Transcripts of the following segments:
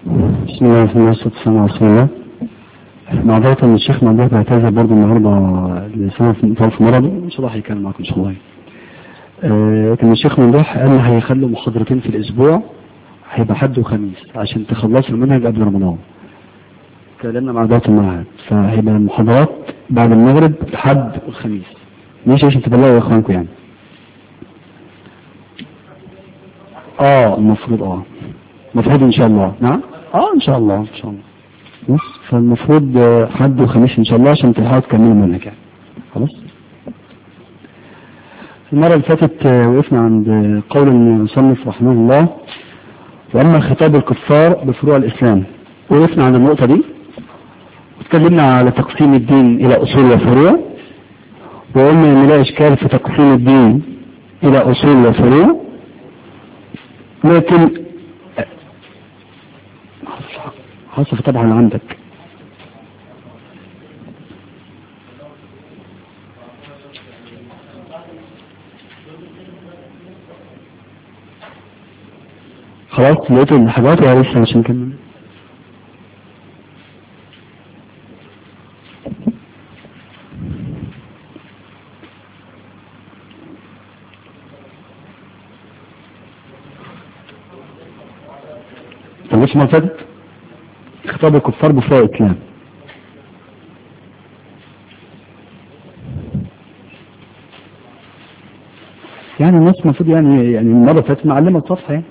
بسم الله الرحمن الرحيم والصلاة والسلام على رسول الله معذرة ان الشيخ ممدوح بيعتذر برضه النهارده لسبب طول في مرضه ان شاء الله هيكلم معاكم ان شاء الله آه، كان الشيخ ممدوح قال لي هيخلوا محاضرتين في الاسبوع هيبقى حد وخميس عشان تخلصوا المنهج قبل رمضان كلامنا مع اداره المعهد فهيبقى المحاضرات بعد المغرب لحد الخميس ماشي عشان تبلغوا اخوانكم يعني اه المفروض اه المفروض ان شاء الله نعم اه ان شاء الله ان شاء الله بص فالمفروض آه، حد وخميس ان شاء الله عشان تلحقوا تكملوا المنهج يعني خلاص المرة اللي فاتت آه، وقفنا عند آه، قول المصنف رحمه الله واما خطاب الكفار بفروع الاسلام وقفنا عند النقطة دي واتكلمنا على تقسيم الدين الى اصول وفروع وقلنا ان لا اشكال في تقسيم الدين الى اصول وفروع لكن حصل طبعا عندك خلاص لقيت الحاجات ولا لسه عشان نكمل طب ليش ما فاتت خطاب الكفار بفروع الاسلام يعني الناس المفروض يعني يعني المره اللي فاتت معلمه الصفحه يعني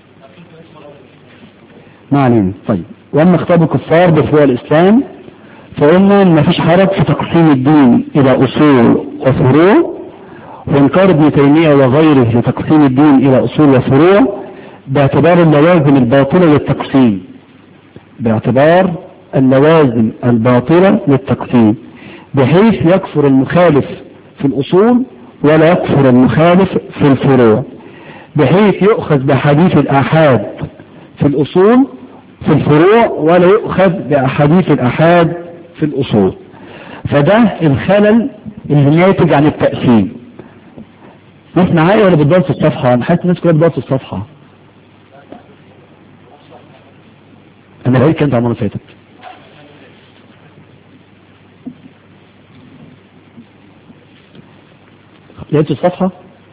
ما علينا طيب واما خطاب الكفار بفروع الاسلام فقلنا ان مفيش حرج في تقسيم الدين الى اصول وفروع وانكار ابن تيميه وغيره لتقسيم الدين الى اصول وفروع باعتبار اللوازم الباطله للتقسيم باعتبار اللوازم الباطله للتقسيم بحيث يكفر المخالف في الاصول ولا يكفر المخالف في الفروع بحيث يؤخذ بحديث الآحاد في الأصول في الفروع ولا يؤخذ بأحاديث الآحاد في الأصول فده الخلل اللي ناتج عن التقسيم ناس معايا ولا بتدور في الصفحة أنا حاسس الناس كلها بتدور في الصفحة أنا لقيت كانت عمرنا فاتت لقيت الصفحة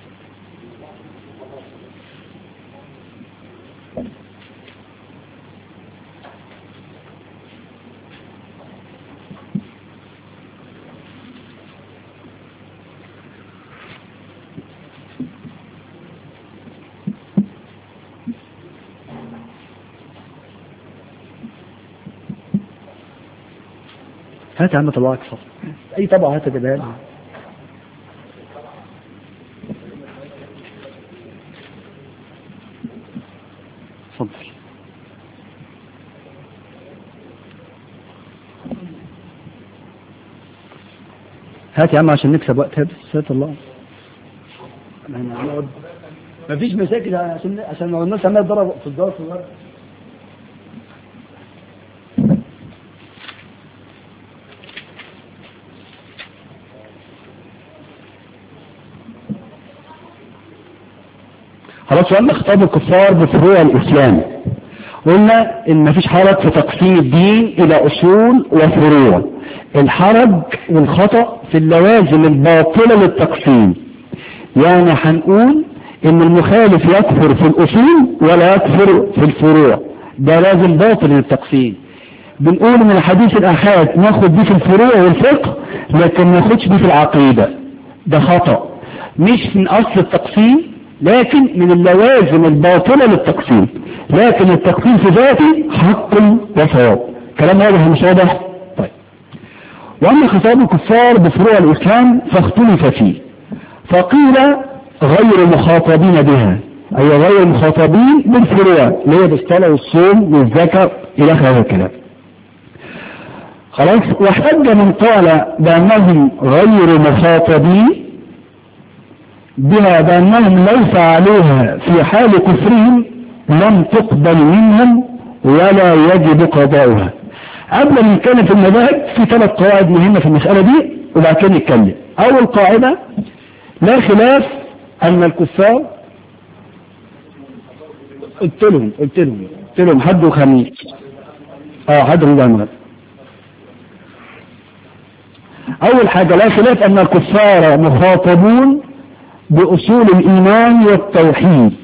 هات يا عم طبعك صفحة أي طبعة هات تجيبها لي اتفضل هات يا عم عشان نكسب وقت هات هات الله احنا هنقعد مفيش مشاكل عشان عشان لو الناس عماله تضرب في الدار في الدار خلاص واما خطاب الكفار بفروع الاسلام قلنا ان مفيش حرج في تقسيم الدين الى اصول وفروع الحرج والخطأ في اللوازم الباطلة للتقسيم يعني هنقول ان المخالف يكفر في الاصول ولا يكفر في الفروع ده لازم باطل للتقسيم بنقول من الحديث الاحاد ناخد دي في الفروع والفقه لكن ما ناخدش دي في العقيدة ده خطأ مش من اصل التقسيم لكن من اللوازم الباطلة للتقسيم لكن التقسيم في ذاته حق وصواب كلام واضح مش واضح طيب واما خطاب الكفار بفروع الاسلام فاختلف فيه فقيل غير مخاطبين بها اي غير مخاطبين بالفروع اللي هي بالصلاه والصوم والزكاه الى اخر هذا الكلام خلاص وحج من قال بانهم غير مخاطبين بها بأنهم لو فعلوها في حال كفرهم لم تقبل منهم ولا يجب قضاؤها قبل ما نتكلم في المذاهب في ثلاث قواعد مهمة في المسألة دي وبعد كده نتكلم أول قاعدة لا خلاف أن الكفار قلت لهم قلت لهم قلت لهم حد وخميس اه حد المغرب اول حاجة لا خلاف ان الكفار مخاطبون باصول الايمان والتوحيد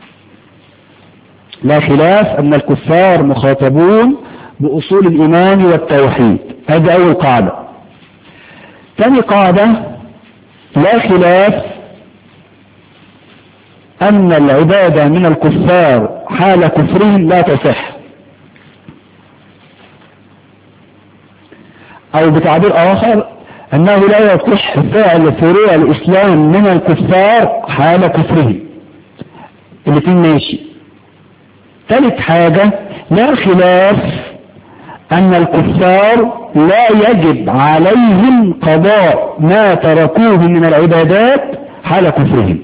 لا خلاف ان الكفار مخاطبون باصول الايمان والتوحيد هذه اول قاعدة ثاني قاعدة لا خلاف ان العبادة من الكفار حال كفرهم لا تصح او بتعبير اخر انه لا يصح فعل فروع الاسلام من الكفار حال كفرهم الاثنين ماشي ثالث حاجة لا خلاف ان الكفار لا يجب عليهم قضاء ما تركوه من العبادات حال كفرهم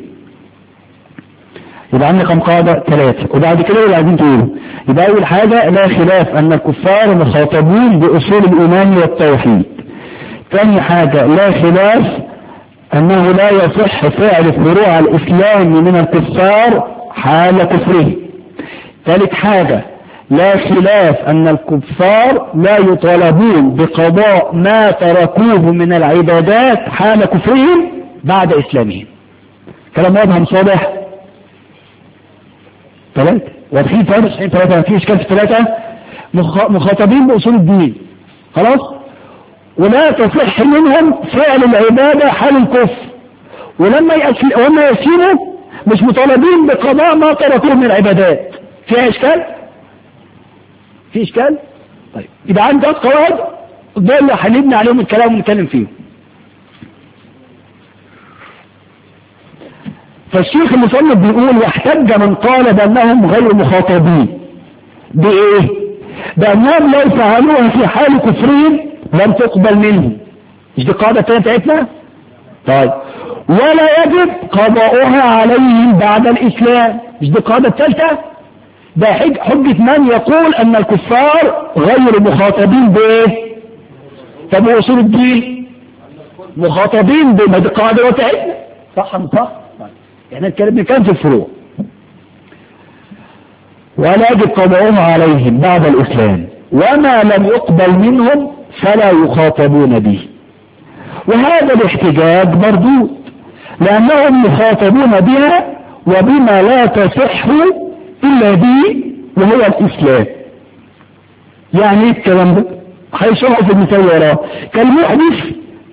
يبقى عندنا كم قاعدة ثلاثة وبعد كده اللي عايزين تقولوا يبقى أول حاجة لا خلاف أن الكفار مخاطبون بأصول الإيمان والتوحيد ثاني حاجة لا خلاف أنه لا يصح فعل فروع الإسلام من الكفار حال كفره ثالث حاجة لا خلاف أن الكفار لا يطالبون بقضاء ما تركوه من العبادات حال كفرهم بعد إسلامهم كلام واضح صالح ثلاثة واضحين ثلاثة صحيح ثلاثة في إشكال في ثلاثة مخاطبين بأصول الدين خلاص ولا تصح منهم فعل العبادة حال الكفر ولما ولما يسيروا مش مطالبين بقضاء ما تركوه من العبادات فيها إشكال في إشكال طيب يبقى عندي ثلاث قواعد دول اللي هنبني عليهم الكلام ونتكلم فيهم فالشيخ المصنف بيقول واحتج من قال بأنهم غير مخاطبين بإيه بأنهم لو فعلوها في حال كفرهم لم تقبل منهم مش دي القاعدة الثانية بتاعتنا طيب ولا يجب قضاؤها عليهم بعد الإسلام مش دي القاعدة الثالثة ده حجة من يقول أن الكفار غير مخاطبين بإيه طب وصول الدين مخاطبين بما دي القاعدة بتاعتنا صح مش صح احنا نتكلم كان في الفروع ولا يجب قضاؤها عليهم بعد الإسلام وما لم يقبل منهم فلا يخاطبون به وهذا الاحتجاج مردود لأنهم يخاطبون بها وبما لا تصح إلا به وهو الإسلام يعني ايه الكلام ده هيشرحوا في المثال وراه كالمحدث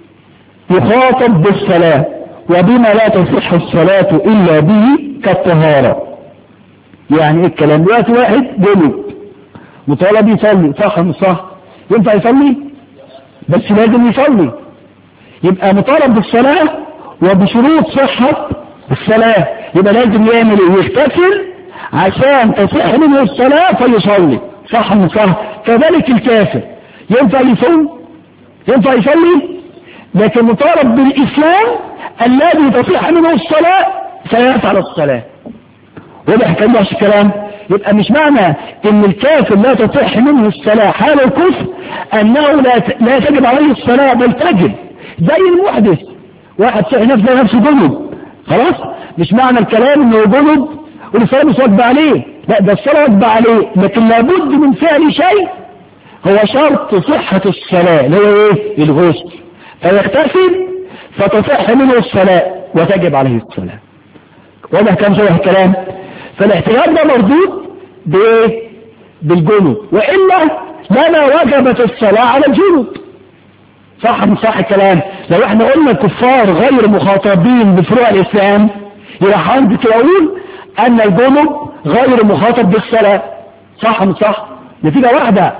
يخاطب بالصلاة وبما لا تصح الصلاة إلا به كالطهارة يعني ايه الكلام دلوقتي واحد جنب مطالب يصلي صح مش صح ينفع يصلي بس لازم يصلي يبقى مطالب بالصلاة وبشروط صحة الصلاة يبقى لازم يعمل ايه يغتسل عشان تصح منه الصلاة فيصلي صح مش صح كذلك الكافر ينفع يصوم ينفع يصلي لكن مطالب بالإسلام الذي تصح منه الصلاة سيفعل الصلاة واضح كان وحش الكلام يبقى مش معنى ان الكافر لا تصح منه الصلاة حال الكفر انه لا لا تجب عليه الصلاة بل تجب زي المحدث واحد صحي نفسه نفسه جنب خلاص مش معنى الكلام انه جنب والصلاة مش واجبة عليه لا ده الصلاة واجبة عليه لكن لابد من فعل شيء هو شرط صحة الصلاة اللي هو ايه الغسل فيغتسل فتصح منه الصلاة وتجب عليه الصلاة واضح كم شبه الكلام فالاحتياج ده مردود بايه بالجنوب وإلا لما وجبت الصلاة على الجنوب صح مش صح الكلام لو احنا قلنا الكفار غير مخاطبين بفروع الإسلام يبقى حضرتك تقول أن الجنوب غير مخاطب بالصلاة صح مش صح نتيجة واحدة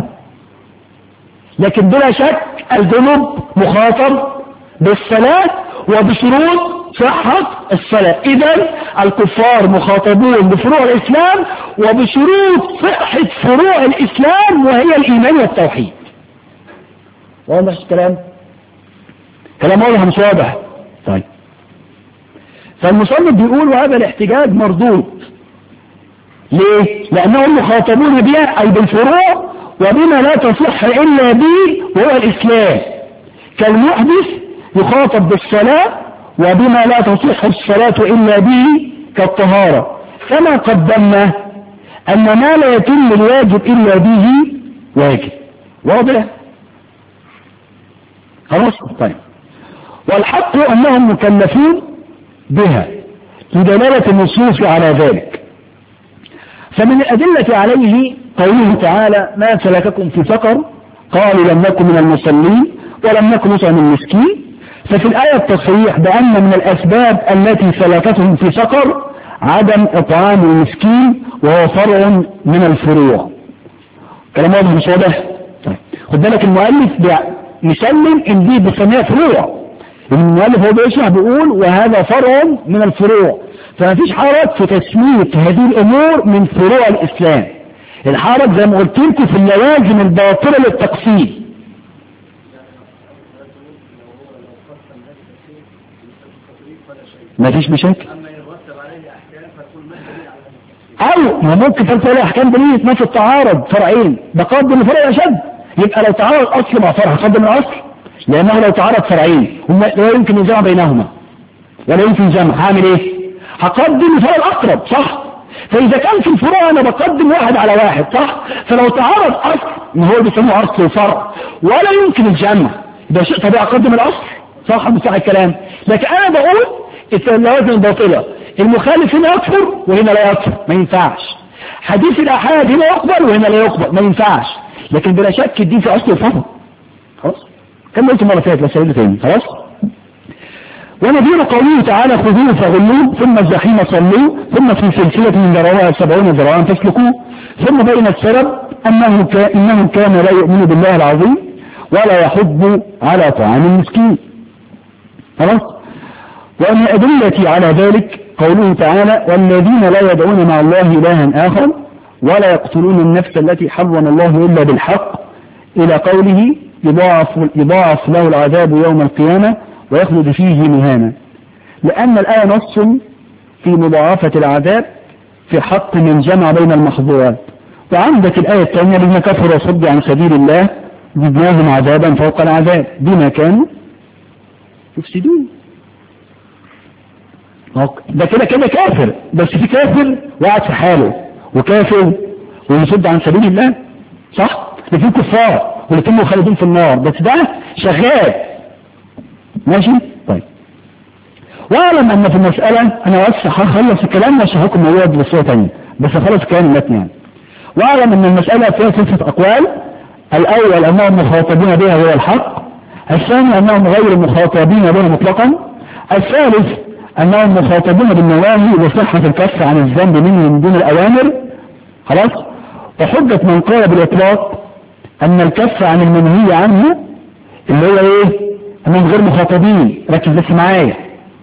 لكن بلا شك الجنوب مخاطب بالصلاة وبشروط صحة الصلاة إذا الكفار مخاطبون بفروع الإسلام وبشروط صحة فروع الإسلام وهي الإيمان والتوحيد واضح الكلام كلام واضح مش واضح طيب فالمصنف بيقول وهذا الاحتجاج مردود ليه لأنهم مخاطبون بها أي بالفروع وبما لا تصح إلا به وهو الإسلام كالمحدث يخاطب بالصلاة وبما لا تصح الصلاة إلا به كالطهارة كما قدمنا أن ما لا يتم الواجب إلا به واجب واضح خلاص طيب والحق أنهم مكلفون بها لدلالة النصوص على ذلك فمن الأدلة عليه قوله تعالى ما سلككم في سقر قالوا لم نكن من المصلين ولم نكن نطعم المسكين ففي الآية التصريح بأن من الأسباب التي سلكتهم في سقر عدم إطعام المسكين وهو فرع من الفروع كلام واضح مش واضح؟ طيب خد بالك المؤلف يسلم ان دي بيسميها فروع المؤلف هو بيشرح بيقول وهذا فرع من الفروع فما فيش حرج في تسمية هذه الامور من فروع الاسلام الحرج زي ما قلت لكم في اللوازم الباطلة للتقسيم ما فيش مشاكل او ما ممكن تلتقي له احكام دليل ما في التعارض فرعين بقدم الفرع اشد يبقى لو تعارض اصل مع فرع هقدم الاصل لانه لو تعارض فرعين لا يمكن الجمع بينهما ولا يمكن الجمع هعمل ايه هقدم الفرع الاقرب صح فاذا كان في الفروع انا بقدم واحد على واحد صح فلو تعارض اصل ما هو بيسموه اصل وفرع ولا يمكن الجمع ده شيء طبيعي اقدم الاصل صح مش صح الكلام لكن انا بقول اللوازم الباطله المخالف هنا يكفر وهنا لا يكفر ما ينفعش حديث الأحاد هنا يقبل وهنا لا يقبل ما ينفعش لكن بلا شك الدين في أصل الفهم خلاص كم قلت مرة فاتت بس أقول تاني خلاص ونذير قوله تعالى خذوه فغلوه ثم الجحيم صلوه ثم في سلسلة من ذراعها سبعون ذراعا فاسلكوه ثم بين السبب أنه, كا إنه كان لا يؤمن بالله العظيم ولا يحب على طعام المسكين خلاص ومن أدلة على ذلك قوله تعالى والذين لا يدعون مع الله إلها آخر ولا يقتلون النفس التي حرم الله إلا بالحق إلى قوله يضاعف, يضاعف له العذاب يوم القيامة ويخلد فيه مهانا لأن الآية نص في مضاعفة العذاب في حق من جمع بين المحظورات وعندك الآية الثانية الذين كفروا وصدوا عن سبيل الله زدناهم عذابا فوق العذاب بما كانوا يفسدون ده كده كده كافر بس في كافر وقعد في حاله وكافر ويصد عن سبيل الله صح ده في كفار ولكنهم خالدين في النار بس ده شغال ماشي طيب واعلم ان في المسألة انا بس هخلص الكلام واشرح لكم موضوع بصورة تانية بس هخلص الكلام المتن يعني واعلم ان المسألة فيها ستة اقوال الاول انهم مخاطبين بها هو الحق الثاني انهم غير مخاطبين بها مطلقا الثالث أنهم مخاطبون بالنواهي وصحة الكف عن الذنب منه من دون الأوامر خلاص وحجة من قال بالإطلاق أن الكف عن المنهي عنه اللي هو إيه أنهم غير مخاطبين ركز بس معايا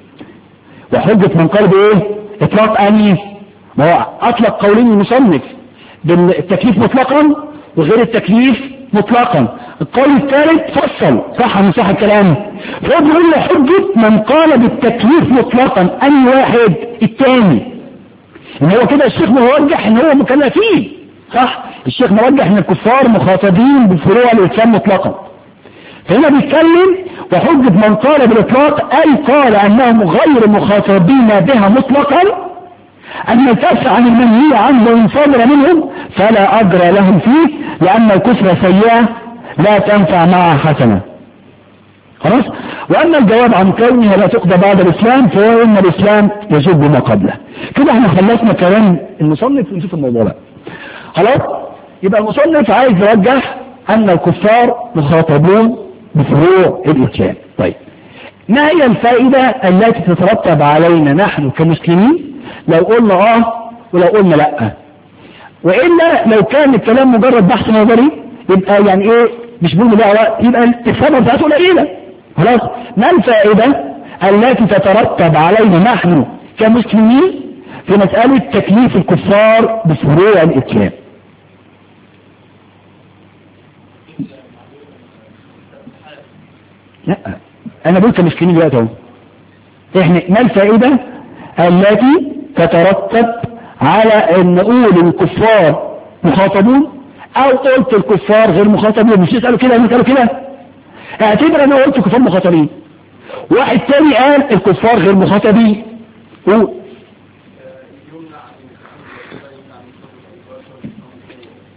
وحجة من قال بإيه إطلاق أني ما هو أطلق قولين المصنف بالتكليف مطلقا وغير التكليف مطلقا القول الثالث فصل صح من صح الكلام فهو بيقول له حجة من قال بالتكليف مطلقا اي واحد الثاني ان هو كده الشيخ مرجح ان هو مكلفين صح الشيخ مرجح ان الكفار مخاطبين بفروع الاسلام مطلقا فهنا بيتكلم وحجة من قال بالاطلاق اي قال انهم غير مخاطبين بها مطلقا أن الكف عن المنهي عنه إن صدر منهم فلا أجر لهم فيه لأن الكفر سيئة لا تنفع معها حسنة خلاص وأما الجواب عن كونها لا تقضى بعد الإسلام فهو إن الإسلام يجب ما قبله كده احنا خلصنا كلام المصنف ونشوف الموضوع بقى خلاص يبقى المصنف عايز يرجح أن الكفار مخاطبون بفروع الإسلام طيب ما هي الفائدة التي تترتب علينا نحن كمسلمين لو قلنا اه ولو قلنا لا وإلا لو كان الكلام مجرد بحث نظري يبقى يعني ايه مش بقول لها وقت يبقى الثمرة بتاعته قليلة خلاص ما الفائدة التي تترتب علينا نحن كمسلمين في مسألة تكليف الكفار بفروع الإسلام لا أنا بقول كمسلمين دلوقتي اهو احنا ما الفائدة التي تترتب على ان نقول الكفار مخاطبون او قلت الكفار غير مخاطبين مش تسألوا كده قالوا كده اعتبر انا قلت الكفار مخاطبين واحد تاني قال الكفار غير مخاطبين قول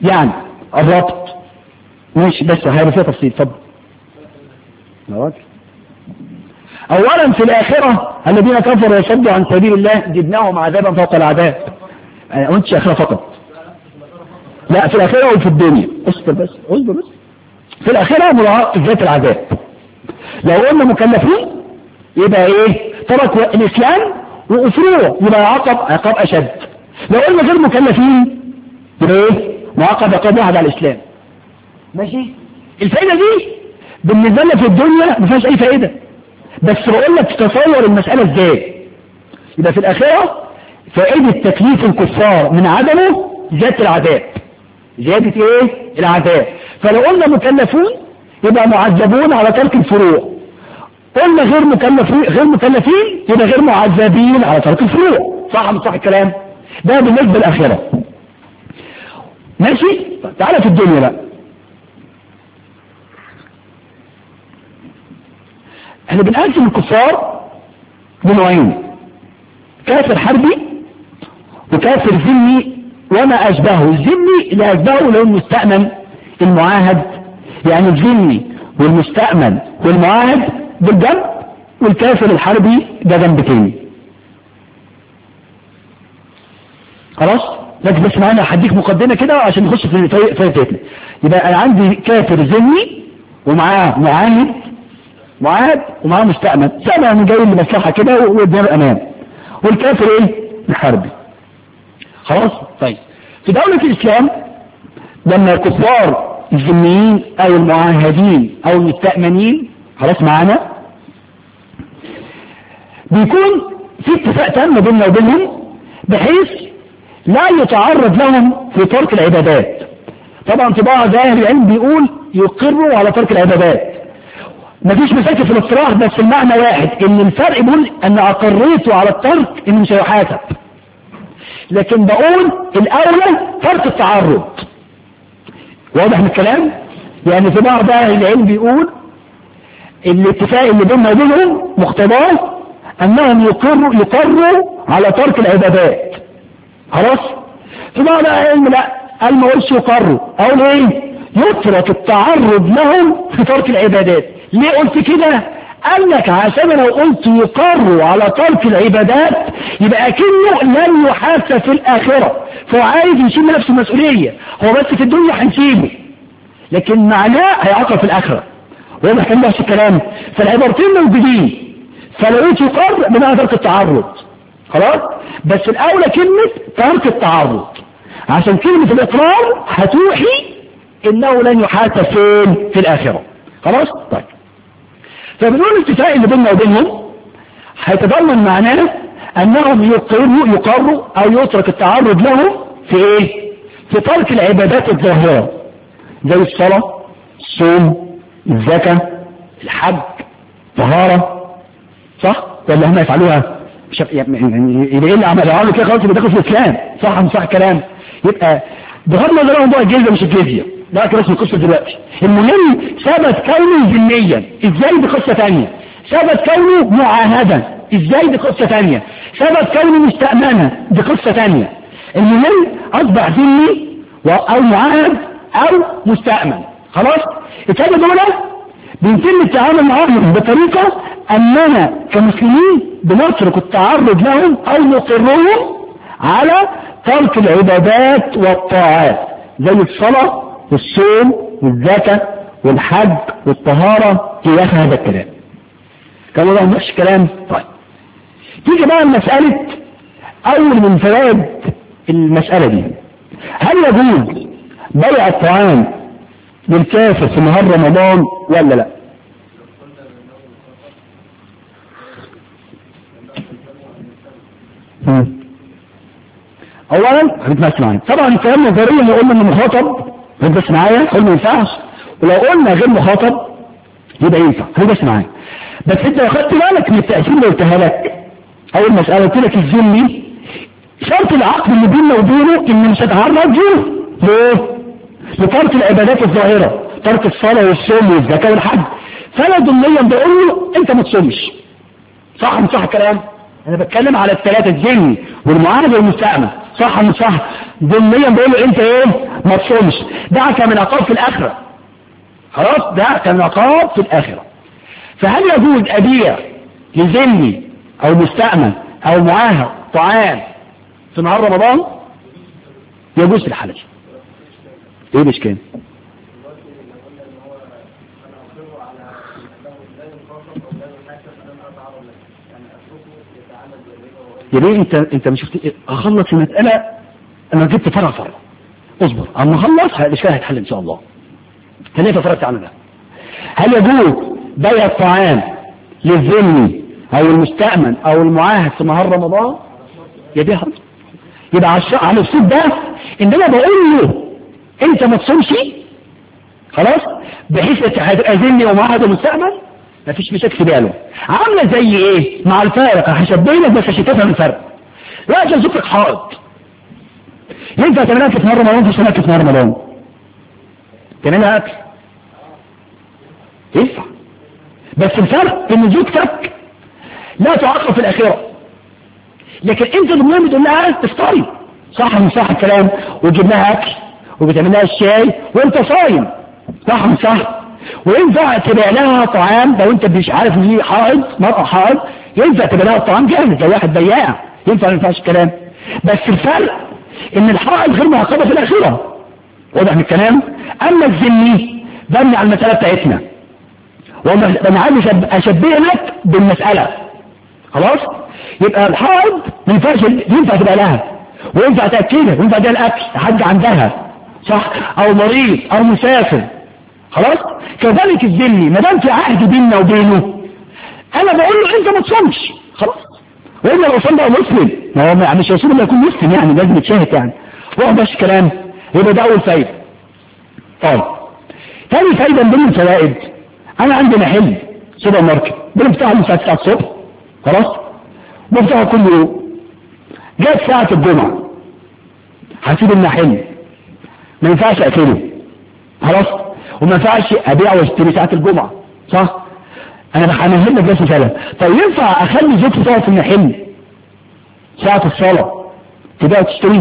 يعني الربط ماشي بس هيبقى فيها تفصيل اتفضل يا راجل اولا في الاخره الذين كفروا وصدوا عن سبيل الله زدناهم عذابا فوق العذاب انا قلتش اخره فقط لا في الاخره وفي الدنيا اصبر بس اصبر بس في الاخره مراعاه ذات العذاب لو قلنا مكلفين يبقى ايه تركوا الاسلام وافروه يبقى عقب عقاب اشد لو قلنا غير مكلفين يبقى ايه معاقب عقاب واحد على الاسلام ماشي الفائده دي بالنسبه لنا في الدنيا ما فيهاش اي فائده بس بقول لك تصور المساله ازاي يبقى في الاخره فائده تكليف الكفار من عدمه زياده العذاب زياده ايه العذاب فلو قلنا مكلفون يبقى معذبون على ترك الفروع قلنا غير مكلفين غير مكلفين يبقى غير معذبين على ترك الفروع صح مش صح الكلام ده بالنسبه للاخره ماشي طيب تعالى في الدنيا بقى احنا بنقسم الكفار لنوعين كافر حربي وكافر ذمي وما اشبهه الذمي اللي اشبهه اللي هو المستأمن المعاهد يعني الذمي والمستأمن والمعاهد بالجنب والكافر الحربي ده جنب تاني خلاص لكن بس معانا هديك مقدمه كده عشان نخش في فايتتنا يبقى انا عندي كافر ذمي ومعاه معاهد معاهد ومعاه مستأمن مستأمن جاي لمصلحه كده وقدام امان والكافر ايه الحربي خلاص طيب في دولة الاسلام لما الكفار الذميين او المعاهدين او المستأمنين خلاص معانا بيكون في اتفاق تام بيننا وبينهم بحيث لا يتعرض لهم في ترك العبادات طبعا في بعض اهل العلم بيقول يقروا على ترك العبادات مفيش مشاكل في الاقتراح بس المعنى واحد ان الفرق بيقول ان اقريته على الترك انه مش هيحاسب لكن بقول الاولى ترك التعرض واضح من الكلام يعني في بعض اهل العلم بيقول الاتفاق اللي بيننا وبينهم مقتضاه انهم يقروا يقروا على ترك العبادات خلاص في بعض اهل العلم لا قال ما قلش يقروا اقول ايه يترك التعرض لهم في ترك العبادات ليه قلت كده قال لك عشان لو قلت يقروا على ترك العبادات يبقى اكنه لن يحاسب في الاخره فهو عايز يشيل نفسه المسؤوليه هو بس في الدنيا هنسيبه لكن معناه هيعاقب في الاخره واضح كان نفس الكلام فالعبارتين موجودين فلو قلت يقر بمعنى ترك التعرض خلاص بس الاولى كلمه ترك التعرض عشان كلمه الاقرار هتوحي انه لن يحاسب فين في الاخره خلاص طيب فبنقول الاتفاق اللي بيننا وبينهم هيتضمن معناه انهم يقروا يقروا او يترك التعرض لهم في ايه في ترك العبادات الظاهرة زي الصلاة الصوم الزكاة الحج طهارة صح ولا هم يفعلوها مش يعني يبقى ايه اللي عملوا كده خلاص يبقى داخل في الاسلام صح مش صح كلام يبقى بغض النظر عن موضوع الجزيه مش الجزيه ده كده اسمه قصه دلوقتي المهم ثبت كونه ذميا ازاي دي قصه ثانيه ثبت كونه معاهدا ازاي دي قصه ثانيه ثبت كونه مستأمنه دي قصه ثانيه المهم اصبح ذمي او معاهد او مستأمن خلاص الثلاثه دول بيتم التعامل معاهم بطريقه اننا كمسلمين بنترك التعرض لهم او نقرهم على ترك العبادات والطاعات زي الصلاة والصوم والزكاة والحج والطهارة في آخر هذا الكلام كان الله مش كلام طيب تيجي بقى المسألة أول من فوائد المسألة دي هل يجوز بيع الطعام للكافر في نهار رمضان ولا لا اولا هتتمثل معايا طبعا الكلام نظريا لو قلنا انه مخاطب بس معايا قلنا ما ينفعش ولو قلنا غير مخاطب يبقى ينفع بس معايا بس انت لو خدت بالك من التأثير اللي قلتها لك اول مسألة قلت لك الذمي شرط العقد اللي بيننا وبينه ان مش هتعرض له ليه؟ لترك العبادات الظاهرة ترك الصلاة والصوم والزكاة والحج فانا ضمنيا بقول له انت ما تصومش صح مش صح الكلام انا بتكلم على الثلاثة الذمي والمعاهد والمستأمن صح ولا مش صح ضمنيا بقول له انت ايه ما تصومش دعك من عقاب في الاخره خلاص دعك من عقاب في الاخره فهل يجوز ابيع لذمي او مستأمن او معاهد طعام في نهار رمضان يجوز في الحالة دي ايه الاشكال يا بيه انت انت مش شفت اخلص المسألة انا جبت فرع فرع اصبر اما اخلص الاشكال هيتحل ان شاء الله خلينا فرقت عنه ده هل يجوز بيع الطعام للذمي او المستأمن او المعاهد في نهار رمضان يبيعها يبقى على على الاسلوب ده ان انا بقول له انت ما تصومش خلاص بحيث هتبقى ذمي ومعاهد ومستأمن مفيش مشاكل في باله عامله زي ايه مع الفارق هشبه لك بس عشان تفهم الفرق لا عشان زوجتك حائط ينفع تعملها في نهار رمضان في سنه في نهار رمضان تعملها اكل ينفع بس الفرق ان زوجتك لا تعاقب في الاخره لكن انت ضمنها بتقول لها تفطري صح من صح الكلام وتجيب لها اكل وبتعمل لها الشاي وانت صايم صح من صح وينفع تبيع لها طعام لو انت مش عارف ان هي حائض مرأة حائض ينفع تبيع لها الطعام جاهز لو واحد بياع ينفع ما ينفعش الكلام بس الفرق ان الحائض غير معاقبه في الاخره واضح من الكلام اما الذمي بني على المساله بتاعتنا وانا عايز اشبه لك بالمساله خلاص يبقى الحائض ما ينفعش ينفع تبقى لها وينفع تاكلها وينفع تديها الاكل حد عندها صح او مريض او مسافر خلاص كذلك الذمي ما دام في عهد بيننا وبينه انا بقول له انت ما تصومش خلاص والا لو صلى مسلم ما هو مش هيصوم الا يكون مسلم يعني لازم يتشاهد يعني واضح مش كلام يبقى ده اول فايده طيب ثاني فايده من ضمن الفوائد انا عندي محل سوبر ماركت بنفتحه من الساعه 9 الصبح خلاص بفتحه كل يوم جت ساعه الجمعه هسيب المحل ما ينفعش اقفله خلاص وما ينفعش ابيع واشتري ساعه الجمعه صح انا بحمل لك بس مثلا طيب ينفع اخلي زوجتي تقعد في المحل ساعه الصلاه تبيع وتشتري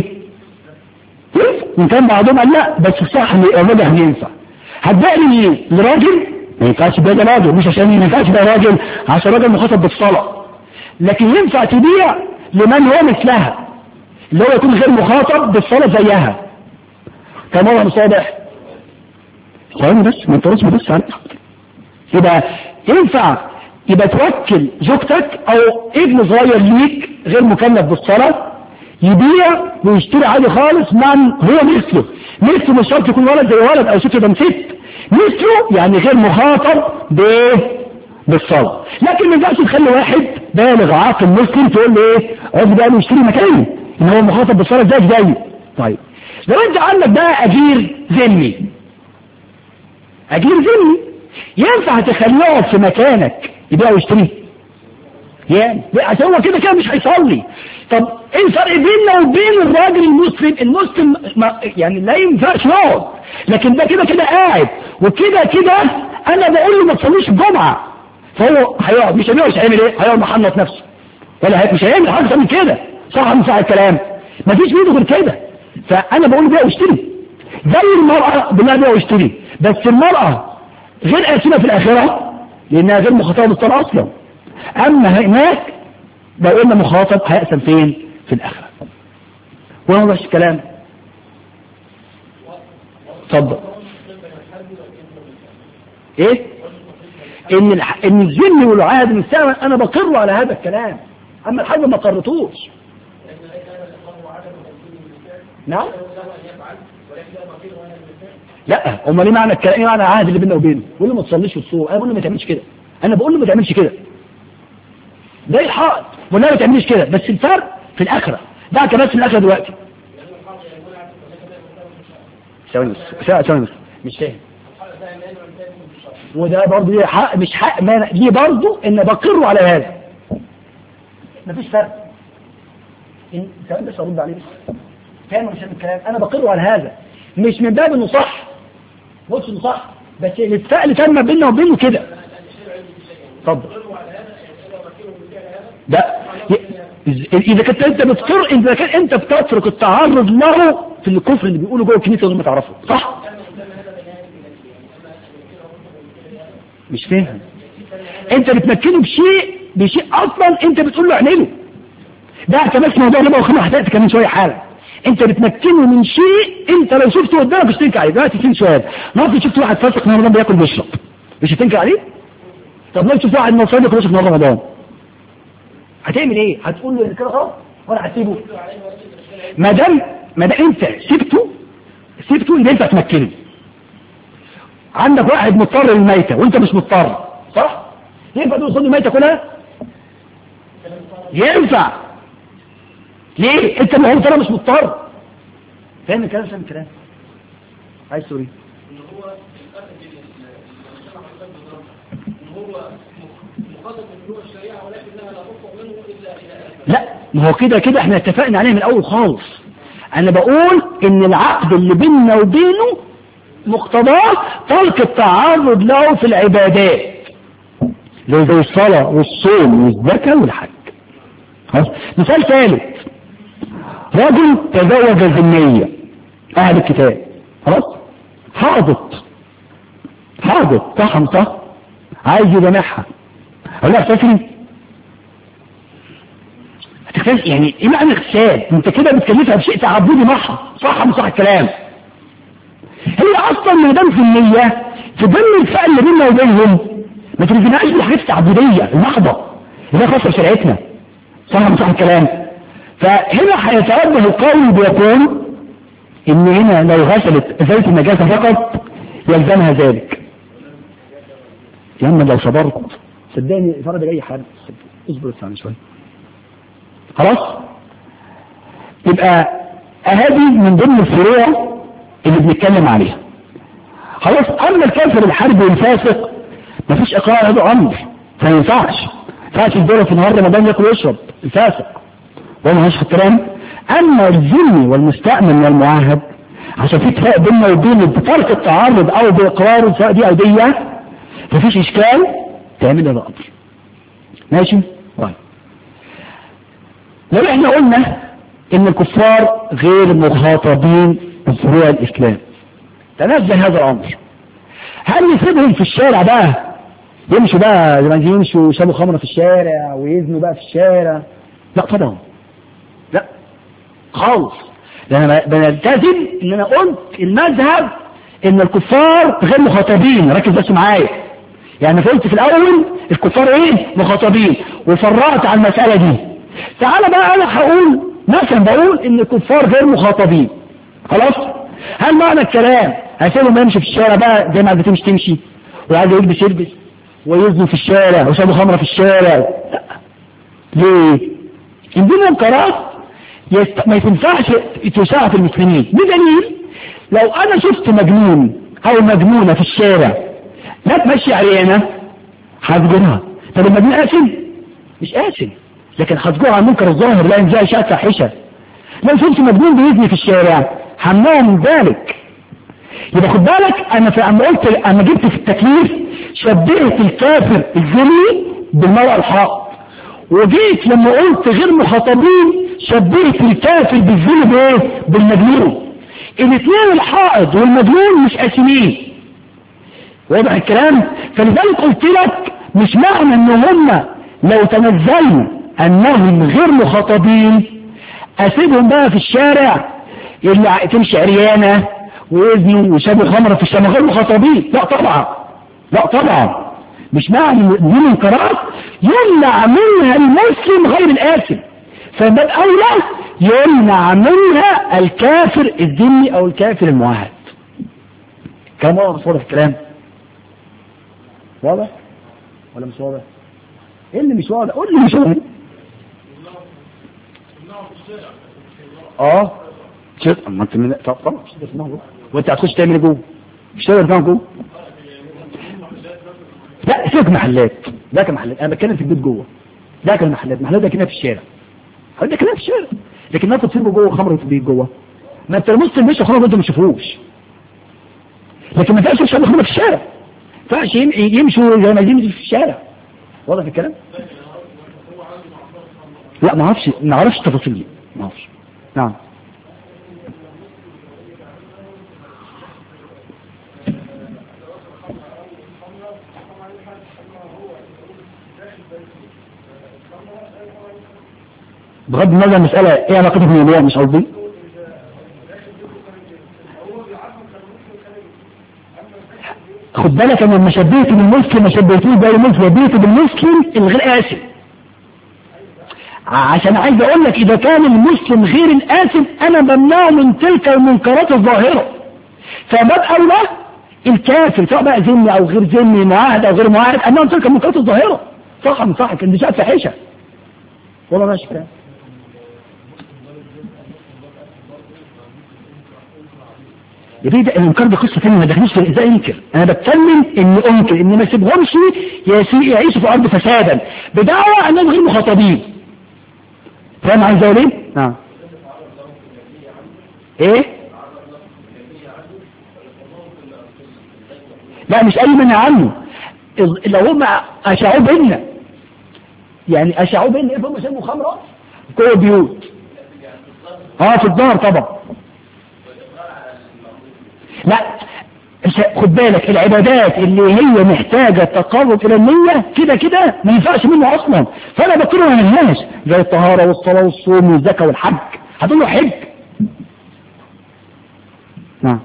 ينفع ان كان بعضهم قال لا بس الصح الراجل ينفع هتبيع لي لراجل ما ينفعش تبيع لراجل مش عشان ما ينفعش تبيع راجل عشان راجل مخاطب بالصلاه لكن ينفع تبيع لمن هو مثلها اللي هو يكون غير مخاطب بالصلاه زيها كان هو مصابح ثواني بس ما انت رسم بس على يبقى ينفع يبقى توكل زوجتك او ابن صغير ليك غير مكلف بالصلاة يبيع ويشتري عادي خالص من هو مثله مثله مش شرط يكون ولد زي ولد او ست يبقى ست مثله يعني غير مخاطب بايه بالصلاة لكن ما ينفعش تخلي واحد بالغ عاقل مسلم تقول له ايه عايز بقى يشتري مكاني ان هو مخاطب بالصلاة زي زي طيب لو انت عندك بقى اجير ذمي اجير ذمي ينفع تخليه يقعد في مكانك يبيع ويشتري يعني عشان هو كده كده مش هيصلي طب ايه الفرق بيننا وبين الراجل المسلم المسلم ما يعني لا ينفعش يقعد لكن ده كده كده قاعد وكده كده انا بقول له ما تصليش الجمعه فهو هيقعد مش هيقعد هيعمل ايه هيقعد محنط نفسه ولا هيك مش هيعمل حاجه من كده صح مش الكلام مفيش بيده غير كده فانا بقول له بيع واشتري زي المرأة بالله بيع واشتري بس المرأة غير آثمة في الآخرة لأنها غير مخاطبة بالصلاة أصلا أما هناك لو قلنا مخاطب هيأثم فين في الآخرة وانا مش الكلام اتفضل ايه ان الح... ان الذم والعهد المستعمل انا بقر على هذا الكلام اما الحاج ما قرتوش نعم لا امال ايه معنى الكلام ايه معنى العهد اللي بيننا وبينه بقول له ما تصليش وتصوم انا بقول له ما تعملش كده انا بقول له ما تعملش كده ده الحائط بقول له ما تعملش كده بس الفرق في الاخره دعك بس في الاخره دلوقتي ثواني بس ثواني بس مش فاهم وده برضه حق مش حق مانع ليه برضه ان بقره على هذا مفيش فرق إن ثواني بس ارد عليه بس فاهم مش الكلام انا بقره على هذا مش من باب انه صح بص انه صح بس الاتفاق اللي كان ما بيننا وبينه كده اتفضل ده إذ- اذا كنت انت بتفر اذا كان انت بتترك التعرض له في الكفر اللي بيقولوا جوه الكنيسه لازم تعرفه صح مش فاهم انت بتمكنه بشيء بشيء اصلا انت بتقول له اعمله ده اعتمدت موضوع الربا وخلينا حكايتك كمان شويه حالا انت بتمكنه من شيء انت لو شفته قدامك مش تنكر عليه دلوقتي في سؤال النهارده شفت واحد فاسق من رمضان بياكل بيشرب مش هتنكر عليه طب لو شفت واحد نصراني بياكل بيشرب من رمضان هتعمل ايه هتقول له كده غلط ولا هتسيبه ما دام ما دام انت سبته سبته يبقى انت هتمكنه عندك واحد مضطر للميتة وانت مش مضطر صح ينفع تقول خد الميتة كلها ينفع ليه انت ما هو ترى مش مضطر فاهم الكلام فاهم الكلام عايز تقول ايه لا ما هو كده كده احنا اتفقنا عليه من الاول خالص انا بقول ان العقد اللي بيننا وبينه مقتضاه ترك التعرض له في العبادات زي زي الصلاة والصوم والزكاة والحج خلاص مثال ثالث رجل تزوج ذمية أهل الكتاب خلاص حاضت حاضت صح أم صح عايز يجامعها أقول لها فاكري هتختلف يعني ايه معنى اغتسال انت كده بتكلفها بشيء تعبدي محض صح أم صح الكلام هي اصلا ما دام في النية في ضمن الفئة اللي بيننا وبينهم ما تلزمهاش بالحاجات التعبدية المحضة اللي هي خاصة بشريعتنا صح أم صح الكلام فهنا هيتوجه القول بيقول ان هنا لو غسلت زيت النجاسة فقط يلزمها ذلك يا اما لو صبرت صدقني فرد اي حد اصبر ثاني شويه خلاص يبقى هذه من ضمن الفروع اللي بنتكلم عليها خلاص اما الكافر الحربي والفاسق مفيش اقرار هذا امر فما ينفعش فاش الدولة في نهار رمضان ياكل ويشرب الفاسق ولا مش الكلام اما الذمي والمستأمن والمعاهد عشان في اتفاق بيننا وبين بترك التعرض او باقراره سواء دي او دي مفيش اشكال تعمل هذا امر ماشي طيب لو احنا قلنا ان الكفار غير مخاطبين بفروع الاسلام تنزه هذا الامر هل نسيبهم في الشارع بقى يمشوا بقى زي ما يمشوا يشربوا خمره في الشارع ويزنوا بقى في الشارع لا طبعا لا خالص لان انا بنلتزم ان انا قلت المذهب ان الكفار غير مخاطبين ركز بس معايا يعني قلت في الاول الكفار ايه مخاطبين وفرقت على المساله دي تعالى بقى انا هقول مثلا بقول ان الكفار غير مخاطبين خلاص هل معنى الكلام هسيبهم يمشي في الشارع بقى زي ما بتمشي تمشي وعايز يلبس يلبس ويزنوا في الشارع ويشربوا خمره في الشارع لا ليه؟ ان دي منكرات يست... ما ينفعش تشاع في المسلمين بدليل لو انا شفت مجنون او مجنونه في الشارع لا تمشي عريانه هسجنها طب المجنون قاسم مش قاسم لكن هسجنها عن منكر الظاهر لا ينزل شاء فاحشه لو شفت مجنون بيزني في الشارع همنعه من ذلك يبقى خد بالك انا في اما قلت اما جبت في التكليف شبهت الكافر الزني بالمرأة الحائط وجيت لما قلت غير مخاطبين شبهت الكافر بالزني بايه بالمجنون الاثنين الحائط والمجنون مش قاسمين واضح الكلام فلذلك قلت لك مش معنى ان هم لو تنزلوا انهم غير مخاطبين اسيبهم بقى في الشارع اللي تمشي عريانه ويزنوا وشربوا خمره في الشارع غير مخاطبين لا طبعا لا طبعا مش معنى دي منكرات يمنع منها المسلم غير الآثم فمن أولى يمنع منها الكافر الذمي أو الكافر المعاهد كلام واضح واضح الكلام واضح ولا مش واضح ايه اللي مش واضح قول لي مش واضح اه شوف اما انت من طب طبعا مش تسمعه جوه وانت هتخش تعمل ايه جوه مش تقدر تعمل جوه لا سيبك محلات ده كان محلات انا بتكلم في البيت جوه ده كان محلات محلات ده كده في الشارع ده كده في الشارع لكن ما تصيبه جوه خمره في البيت جوه ما انت المسلم مش خمره وانت ما تشوفوش لكن ما ينفعش يشرب خمره في الشارع ما ينفعش يمشوا زي ما يمشي في الشارع واضح الكلام لا ما اعرفش ما اعرفش التفاصيل دي ما اعرفش نعم بغض النظر المسألة ايه علاقتها بالموضوع مش قصدي خد بالك انا لما شبهت بالمسلم ما شبهتوش باي مسلم شبهته بالمسلم الغير آسف عشان عايز اقول لك اذا كان المسلم غير الآسف انا بمنعه من تلك المنكرات الظاهرة فباب اولى الكافر سواء بقى ذمي او غير ذمي معاهد او غير معاهد انهم تلك المنكرات الظاهرة صح من صح كان دي شيء فاحشة والله ماشي كلام يا بيه ده الانكار دي قصه ثانيه ما دخلنيش في ازاي انكر انا بتكلم ان انكر ان ما اسيبهمش يسي- يعيشوا في الارض فسادا بدعوى انهم غير مخاطبين فاهم عايز اقول ايه؟ نعم ايه؟ لا مش اي منع عنه إذ- لو هم اشعوا بينا يعني اشعوا بينا ايه هم شربوا خمره جوه بيوت اه في الدار طبعا لا ش- خد بالك العبادات اللي هي محتاجة تقرب إلى النية كده كده ما ينفعش منه أصلا فأنا بكره ما منهاش زي الطهارة والصلاة والصوم والزكاة والحج هتقول له حج نعم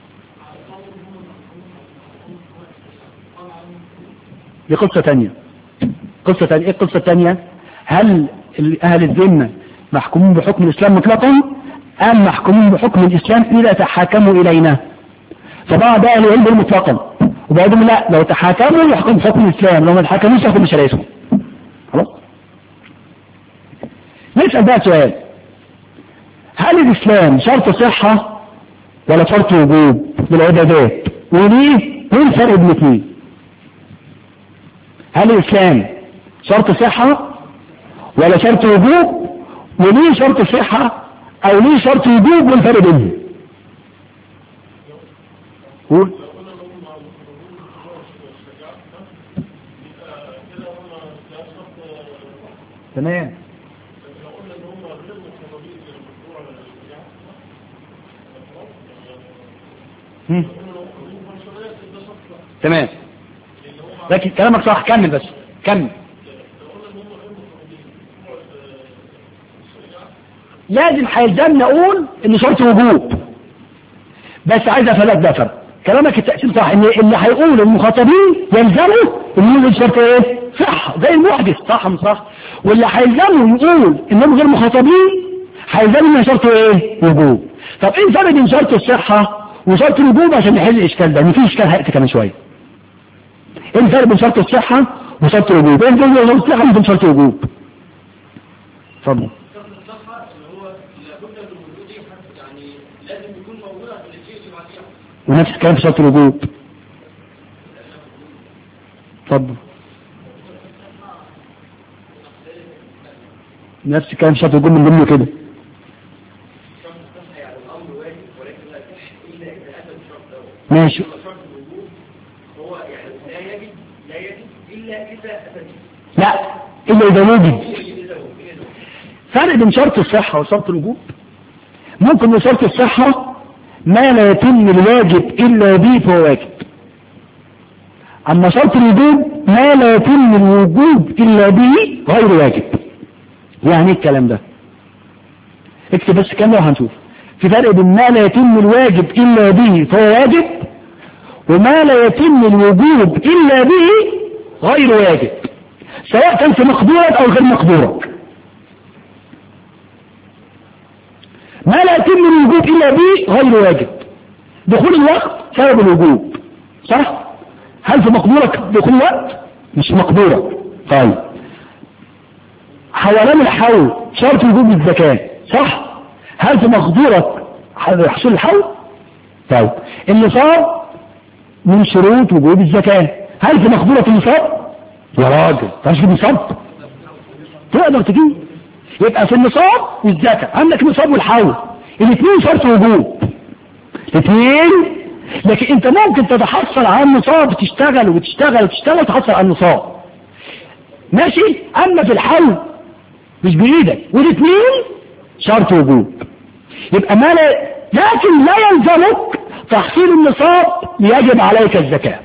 دي قصة تانية قصة تانية ايه القصة التانية هل ال- أهل الذمة محكومون بحكم الإسلام مطلقا أم محكومون بحكم الإسلام إذا تحاكموا إلينا فبعض أهل العلم يقول مطلقا وبعضهم لا لو تحاكموا يحكم بحكم الإسلام لو ما تحاكموش يحكم بشريعتهم خلاص نسأل بقى سؤال هل الإسلام شرط صحة ولا شرط وجوب للعبادات وليه ايه الفرق بين الاثنين هل الإسلام شرط صحة ولا شرط وجوب وليه شرط صحة أو ليه شرط وجوب والفرق بينهم قول تمام هم. تمام لكن كلامك صح كمل بس كمل لازم هيلزمنا اقول ان شرط وجوب بس عايز افلك ده فرق كلامك التأثير صح ان اللي هيقول المخاطبين يلزموا ان يقول شرط ايه صح زي المحدث صح مش صح واللي هيلزموا يقول انهم غير مخاطبين هيلزموا ان شرط ايه وجوب طب ايه الفرق بين شرط الصحة وشرط الوجوب عشان نحل الاشكال ده ان في اشكال هيأتي كمان شوية ايه الفرق بين شرط الصحة وشرط الوجوب ايه الفرق بين شرط الصحة وبين شرط الوجوب اتفضل شرط الصحة اللي هو لابد من وجوده حتى يعني لازم يكون موجود عشان الشيء اللي بعديها ونفس الكلام في شرط الوجوب اتفضل نفس الكلام في شرط الوجوب من ضمنه كده شرط الصحة يعني الأمر واجب ولكن لا يصح إلا إذا أتى الشرط دوت ماشي أما شرط الوجوب هو يعني لا يجب لا يجب إلا إذا أتى به لا الا اذا وجد إذا هو إذا هو فرق بين شرط الصحة وشرط الوجوب ممكن من شرط الصحة ما لا يتم الواجب إلا به فهو واجب أما شرط الوجوب ما لا يتم الوجوب إلا به غير واجب يعني ايه الكلام ده اكتب بس كام وهنشوف في فرق بين ما لا يتم الواجب إلا به فهو واجب وما لا يتم الوجوب إلا به غير واجب سواء كان في مقدورك أو غير مقدورك ما لا يتم الوجوب إلا به غير واجب دخول الوقت سبب الوجوب صح هل في مقدورك دخول الوقت مش مقدورك طيب حولان الحول شرط وجوب الزكاة صح هل في مقدورك حصول الحول طيب النصاب من شروط وجوب الزكاة هل في مقدورك النصاب يا راجل تعرفش في النصاب تقدر تجيب يبقى في النصاب والزكاة عندك النصاب والحول الاثنين شرط وجوب الاثنين لكن انت ممكن تتحصل على النصاب تشتغل وتشتغل وتشتغل تحصل على النصاب ماشي اما في الحول مش بايدك والاثنين شرط وجوب يبقى ما لا لكن لا يلزمك تحصيل النصاب ليجب عليك الزكاة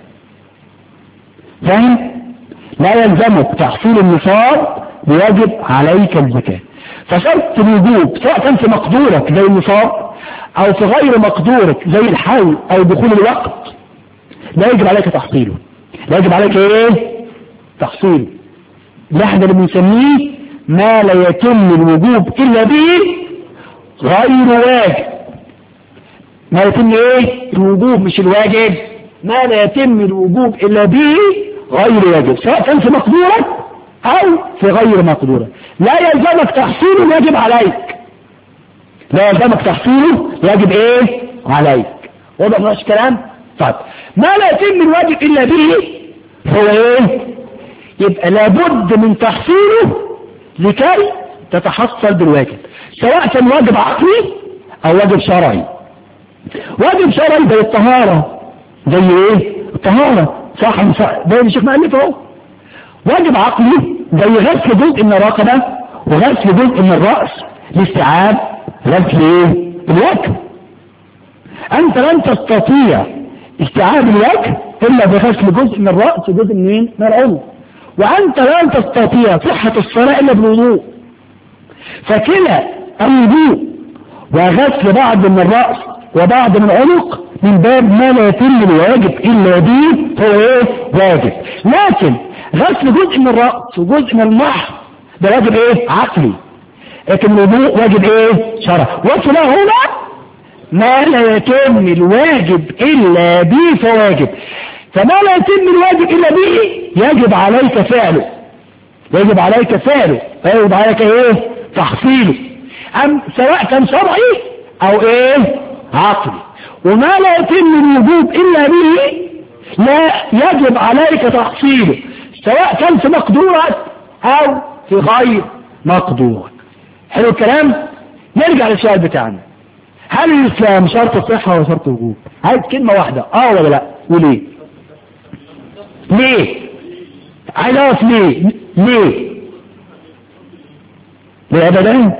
فاهم لا يلزمك تحصيل النصاب ليجب عليك الزكاة فشرط الوجوب سواء كان في مقدورك زي النصاب او في غير مقدورك زي الحول او دخول الوقت لا يجب عليك تحصيله لا يجب عليك ايه تحصيله ده احنا اللي بنسميه ما لا يتم الوجوب الا به غير واجب ما يتم ايه الوجوب مش الواجب ما لا يتم الوجوب الا به غير واجب سواء كان في مقدورك او في غير مقدورك لا يلزمك تحصيله يجب عليك لا يلزمك تحصيله يجب ايه عليك واضح مش كلام طيب ما لا يتم الواجب الا به هو ايه يبقى لابد من تحصيله لكي تتحصل بالواجب سواء كان واجب عقلي او واجب شرعي واجب شرعي زي الطهارة زي ايه الطهارة صح صح زي الشيخ مؤلف اهو واجب عقلي زي غسل جزء من الرقبة وغسل جزء من الرأس لاستيعاب غسل ايه الوجه انت لن تستطيع استيعاب الوجه الا بغسل جزء من الرأس وجزء من من العنق وانت لن تستطيع صحة الصلاة الا بالوضوء فكلا الوضوء وغسل بعض من الرأس وبعض من العنق من باب ما لا يتم الواجب الا به هو ايه واجب لكن غسل جزء من الرأس وجزء من المحر ده واجب ايه عقلي لكن الوضوء واجب ايه شرع وكلاهما ما لا يتم الواجب الا به فواجب فما لا يتم الواجب الا به يجب عليك فعله يجب عليك فعله يجب عليك ايه تحصيله ام سواء كان شرعي او ايه عقلي وما لا يتم الوجوب الا به لا يجب عليك تحصيله سواء كان في مقدورك او في غير مقدورك حلو الكلام نرجع للسؤال بتاعنا هل الاسلام شرط صحة ولا شرط وجوب عايز كلمة واحدة اه ولا لا وليه ليه عايز اعرف ليه ليه ليه ابدا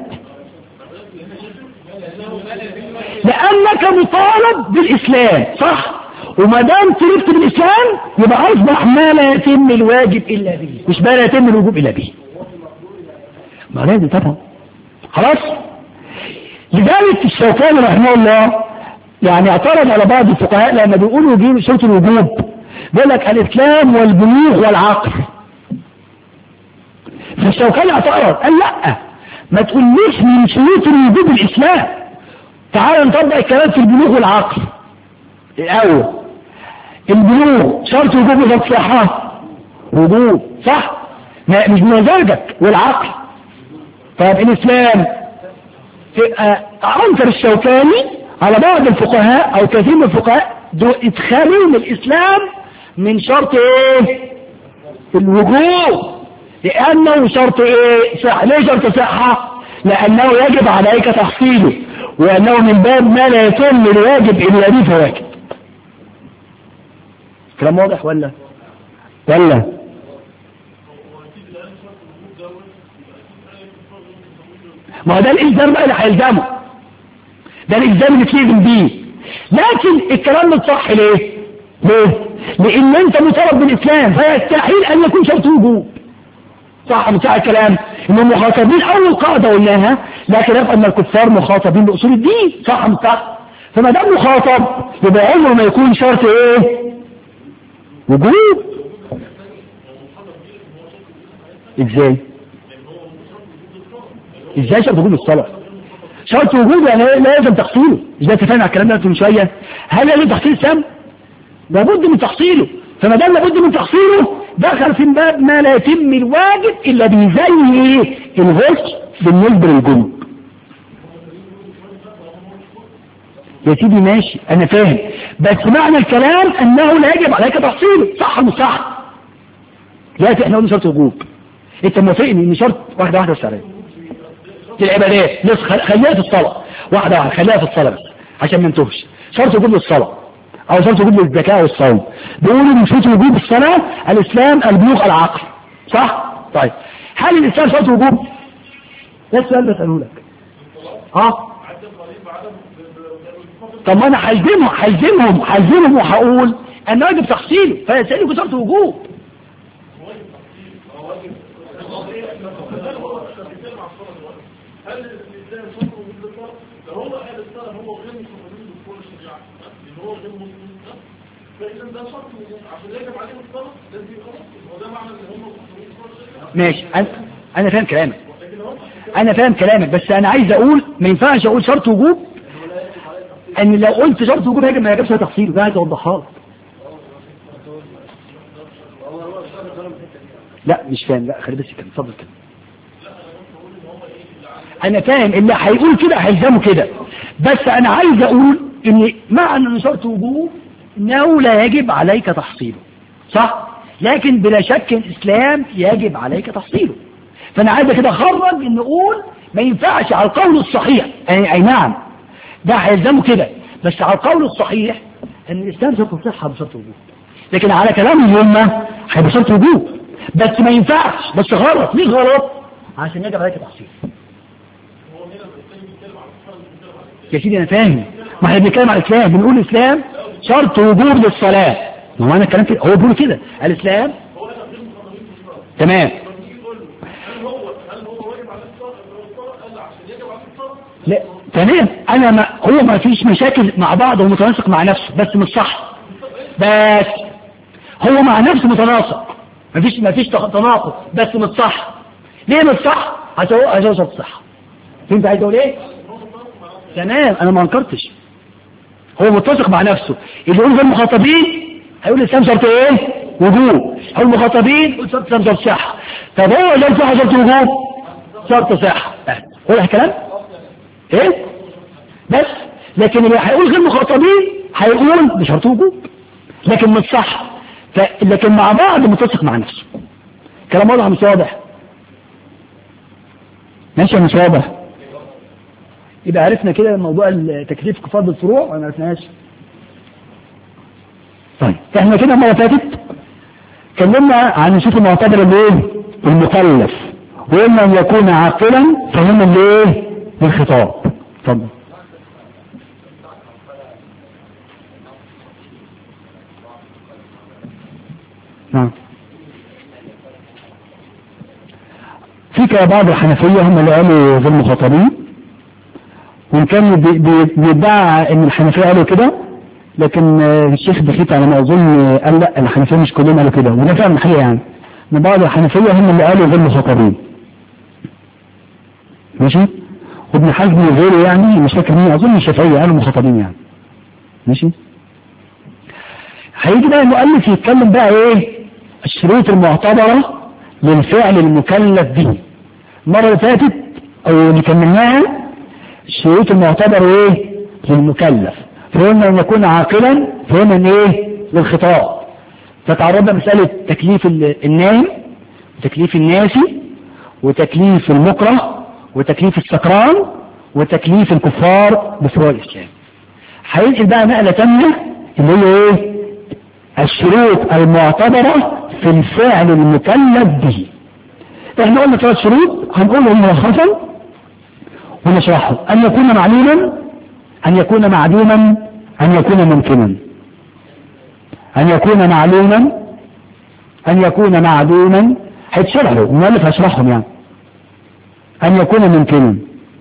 لانك مطالب بالاسلام صح وما دام طلبت بالاسلام يبقى اصبح ما لا يتم الواجب الا به مش ما لا يتم الوجوب الا به ما لازم طبعا خلاص لذلك الشوكاني رحمه الله يعني اعترض على بعض الفقهاء لما بيقولوا يجيب شروط الوجوب بيقول لك الاسلام والبلوغ والعقل فالشوكاني اعترض قال لا ما تقوليش من شروط الوجوب الاسلام تعال نطبق الكلام في البلوغ والعقل الاول البلوغ شرط وجوب ولا صحة وجوب صح ما مش بمزاجك والعقل طيب الاسلام تبقى عنكر الشوكاني على بعض الفقهاء او كثير من الفقهاء دول ادخالهم الاسلام من شرط ايه الوجوب لانه شرط ايه صح ليه شرط صحة لانه يجب عليك تحصيله وانه من باب ما لا يتم الواجب الا به فواجب كلام واضح ولا ولا ما هو ده الالزام بقى اللي هيلزمه ده الالزام اللي تلزم بيه لكن الكلام ده صح ليه ليه لان انت مطالب بالاسلام فيستحيل ان يكون شرط وجوب صح مش الكلام ان المخاطبين اول قاعده قلناها لكن يبقى ان الكفار مخاطبين باصول الدين صح مش صح فما دام مخاطب يبقى عمره ما يكون شرط ايه وجوب ازاي ازاي شرط وجوب الصلاة شرط وجوب يعني لا لازم تحصيله ازاي تفهم على الكلام ده من شوية هل لازم تحصيل سم لابد من تحصيله فما دام لابد من تحصيله دخل في باب ما لا يتم الواجب الا بزي ايه الغش بالنسبة للجنوب يا سيدي ماشي انا فاهم بس معنى الكلام انه لا يجب عليك تحصيله صح مش صح دلوقتي احنا قلنا شرط وجوب انت موافقني ان شرط واحده واحده السلام في العبادات بس خليها في الصلاه واحده واحده خليها في الصلاه بس عشان ما نتوهش شرط وجوب للصلاه او شرط وجوب للزكاه والصوم بيقولوا ان شرط وجوب الصلاه الاسلام البلوغ العقل صح طيب هل الاسلام شرط وجوب ده السؤال بسأله لك اه طب ما انا هلزمهم هلزمهم هلزمهم وهقول ان واجب تحصيله فيسألني شرط وجوب هل الإنسان شرط وجود للطلب؟ لو هو قال الطلب هو غير مستقبلين بدخول الشريعة اللي هو غير مسلم فإذا ده شرط وجود عشان يجب عليهم الطلب لازم يبقى مسلم هو ده معنى ان هم مستقبلين بدخول الشريعة ماشي انا انا فاهم كلامك لكن هم انا فاهم كلامك بس انا عايز اقول ما ينفعش اقول شرط وجوب ان لو قلت شرط وجوب يجب ما يجبش تفصيل ده عايز اوضحها لك لا مش فاهم لا خلي بس كده اتفضل كده انا فاهم اللي هيقول كده هيلزمه كده بس انا عايز اقول ان معنى ان شرط وجوب انه لا يجب عليك تحصيله صح لكن بلا شك الاسلام يجب عليك تحصيله فانا عايز كده اخرج ان نقول ما ينفعش على القول الصحيح اي, أي نعم ده هيلزمه كده بس على القول الصحيح ان الاسلام شرط الصحه بشرط وجوب لكن على كلامهم هم هيبقى شرط وجوب بس ما ينفعش بس غلط ليه غلط عشان يجب عليك تحصيل يا سيدي انا فاهم ما احنا بنتكلم على الاسلام بنقول الاسلام شرط وجوب للصلاه ما هو انا الكلام كده هو بيقول كده الاسلام تمام هل هو هل هو واجب عليه الطلب الطلب قال عشان يجب عليه الطلب لا تمام انا ما هو ما فيش مشاكل مع بعض هو متناسق مع نفسه بس مش صح بس هو مع نفسه متناسق ما فيش ما فيش تناقض بس مش صح ليه مش صح عشان هو عشان هو شرط صح فهمت عايز اقول ايه تمام انا ما انكرتش هو متفق مع نفسه اللي يقول في المخاطبين هيقول الاسلام شرط ايه وجوب هو المخاطبين يقول شرط الاسلام شرط صحه طب هو اللي صح شرط وجوب شرط صحه بس هو ده الكلام ايه بس لكن اللي هيقول غير مخاطبين هيقول بشرط وجوب لكن مش صح ف... لكن مع بعض متفق مع نفسه كلام واضح مش واضح ماشي ولا مش واضح يبقى عرفنا كده موضوع تكليف كفار بالفروع ولا ما عرفناش طيب احنا كده المره فاتت اتكلمنا عن نشوف المعتبر الايه المكلف وإما أن يكون عاقلا فهم الايه بالخطاب اتفضل نعم في كده بعض الحنفية هم اللي قالوا في المخاطبين وإن كان بي- بي- بيدعى إن الحنفية قالوا كده لكن آه، الشيخ بخيت على ما أظن آه، قال لا الحنفية مش كلهم قالوا كده وده فعلا الحقيقة يعني إن بعض الحنفية هم اللي قالوا غير مخاطبين ماشي وابن حزم وغيره يعني مش فاكر مين أظن الشافعية قالوا مخاطبين يعني ماشي هيجي بقى المؤلف يتكلم بقى ايه الشروط المعتبرة للفعل المكلف به المرة اللي فاتت او اللي كملناها الشروط المعتبرة ايه للمكلف فقلنا ان يكون عاقلا فقلنا ان ايه للخطاب فتعرضنا مسألة تكليف ال- النايم وتكليف الناسي وتكليف المكره وتكليف السكران وتكليف الكفار بفروع الإسلام هينقل بقى نقلة تانية اللي هي ايه الشروط المعتبرة في الفعل المكلف به احنا قلنا ثلاث شروط هنقولهم ملخصا ونشرحهم ان يكون معلوما ان يكون معدوما ان يكون ممكنا ان يكون معلوما ان يكون معدوما هيتشرحوا المؤلف هيشرحهم يعني ان يكون ممكنا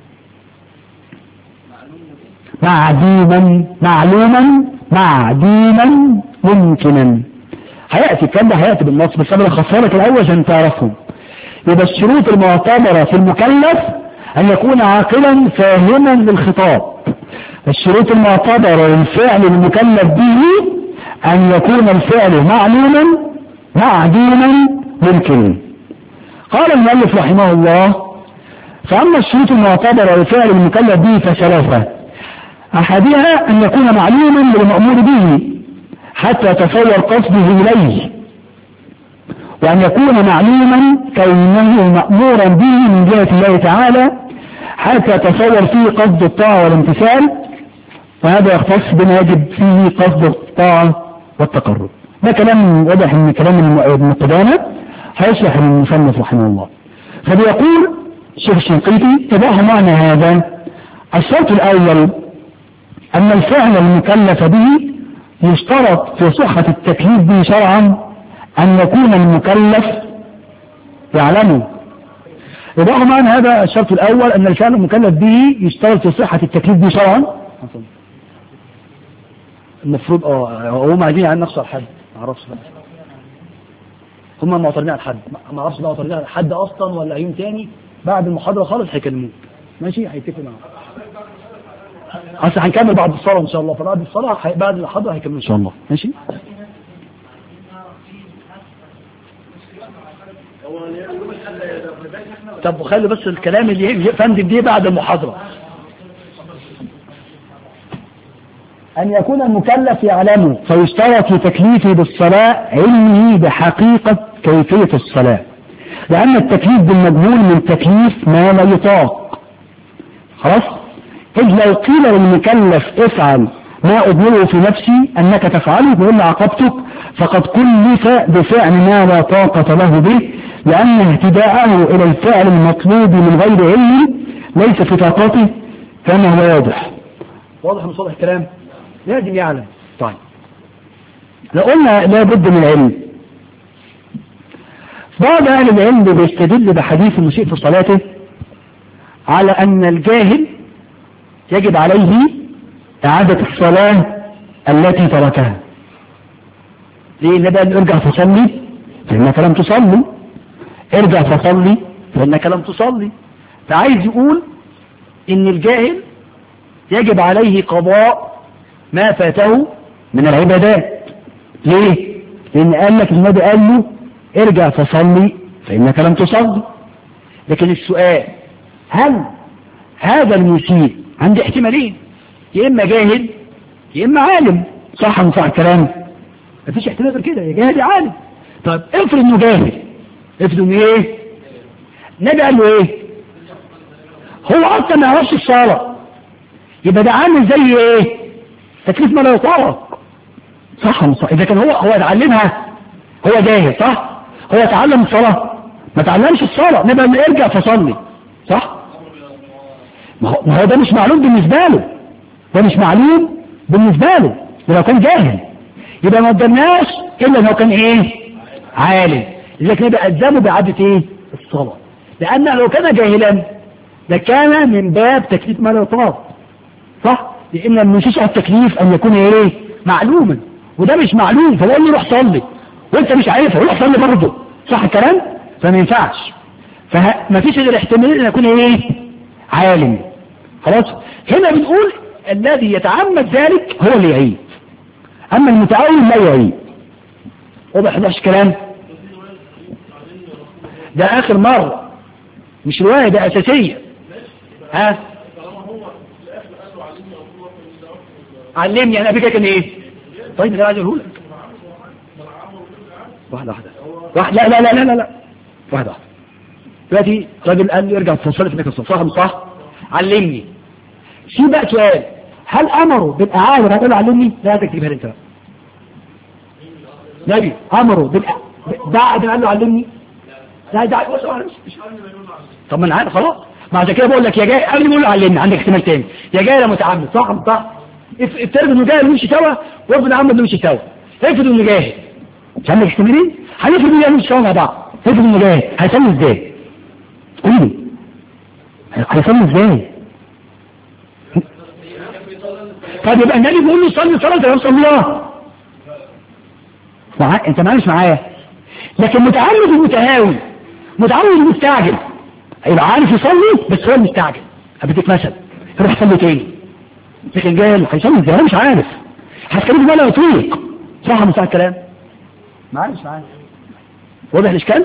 معدوما معلوما معدوما ممكنا هيأتي الكلام ده هيأتي بالنص بس انا بخصها لك الاول عشان تعرفهم يبقى الشروط المعتبرة في المكلف ان يكون عاقلا فاهما للخطاب الشروط المعتبرة للفعل المكلف به ان يكون الفعل معلوما معدوما ممكنا قال المؤلف رحمه الله فأما الشروط المعتبرة لفعل المكلف به فثلاثة أحدها أن يكون معلوما بالمأمور به حتى يتصور قصده إليه وأن يكون معلوما كونه مأمورا به من جهة الله تعالى حتى يتصور فيه قصد الطاعة والامتثال وهذا يختص بما يجب فيه قصد الطاعة والتقرب ده كلام واضح من كلام ابن قدامة هيشرح المصنف رحمه الله فبيقول الشيخ الشنقيطي تبعه معنى هذا الشرط الأول أن الفعل المكلف به يشترط في صحة التكليف به شرعا أن يكون المكلف يعلمه يبقى معنى هذا الشرط الأول أن الفعل المكلف به يشترط في صحة التكليف به شرعا المفروض اه هم عايزين يعني نخسر حد ما اعرفش بقى هم معترضين على حد ما اعرفش بقى معترضين على حد اصلا ولا يوم تاني بعد المحاضره خالص هيكلموك ماشي هيتفق معاهم اصل هنكمل بعد الصلاه ان شاء الله فبعد الصلاه هي- بعد المحاضره هيكملوا ان شاء الله ماشي طب وخلي بس الكلام اللي يفندم دي بعد المحاضره أن يكون المكلف يعلمه فيشترط في تكليفه بالصلاة علمه بحقيقة كيفية الصلاة لأن التكليف بالمجهول من تكليف ما لا يطاق خلاص إذ لو قيل للمكلف افعل ما أضمره في نفسي أنك تفعله وإلا عاقبتك فقد كلف بفعل ما لا طاقة له به لأن اهتداءه إلى الفعل المطلوب من غير علم ليس في طاقته كما هو واضح واضح من صالح الكلام لازم يعلم طيب لو قلنا لا بد من العلم بعض أهل العلم بيستدل بحديث المسيء في صلاته على أن الجاهل يجب عليه إعادة الصلاة التي تركها ليه النبي قال ارجع فصلي فإنك لم تصلي ارجع فصلي فإنك لم تصلي فعايز يقول إن الجاهل يجب عليه قضاء ما فاته من العبادات ليه لان قال لك النبي قال له ارجع فصلي فانك لم تصلي لكن السؤال هل هذا المسيء عنده احتمالين يا اما جاهل يا اما عالم صح ولا صح الكلام مفيش احتمال غير كده يا جاهل يا عالم طيب افرض انه جاهل افرض انه ايه النبي قال له ايه هو اصلا ما يعرفش الصلاه يبقى ده عامل زي ايه تكليف ما لا يطاق صح ولا صح اذا كان هو هو اتعلمها هو جاهل صح هو اتعلم الصلاه ما تعلمش الصلاه نبقى ما ارجع فصلي صح ما هو, ما هو ده مش معلوم بالنسبه له ده مش معلوم بالنسبه له ده لو كان جاهل يبقى ما قدرناش الا لو كان ايه عالم لذلك نبقى الزمه باعاده ايه الصلاه لان لو كان جاهلا لكان من باب تكليف ما لا يطاق صح لان من شيء التكليف ان يكون ايه معلوما وده مش معلوم فبقول له روح صلي وانت مش عارفها روح صلي برضه صح الكلام فما ينفعش فما فيش غير احتمال ان يكون ايه عالم خلاص هنا بنقول الذي يتعمد ذلك هو اللي يعيد اما المتعود لا يعيد واضح ده كلام ده اخر مرة مش رواية ده اساسية ها علمني انا بك كان ايه طيب ده عايز اقوله لك واحده واحده واحد لا لا لا لا لا لا واحده واحده دلوقتي راجل قال لي ارجع تصلي في مكان صح مش صح علمني في بقى سؤال هل امره بالاعاده هتقول له علمني لا هذا تجيبها لي انت بقى نبي امره بالأ... بعد ما قال له علمني لا ده بص أنا مش- مش- طب ما انا عارف خلاص ما عشان كده بقول لك يا جاي قبل ما اقول له علمني عندك احتمال تاني يا جاي يا متعمد صح مش صح اف- افترض انه جاهل ويمشي سوا وافرض عمد انه يمشي سوا افرض انه جاهل مش عندك احتمالين هنفرض انه يمشي سوا مع بعض افرض انه جاهل هيصلي ازاي؟ قول لي هيصلي ازاي؟ طب يبقى النبي بيقول له صلي صلاه يا رسول الله مع... انت معايش معايا لكن متعمد ومتهاون متعمد ومستعجل يبقى عارف يصلي بس هو المستعجل اديك مثل يروح يصلي تاني لكن جاي هيصلي ازاي هو مش عارف هتكلم ولا يطيق صح مش الكلام معايش معايا واضح الاشكال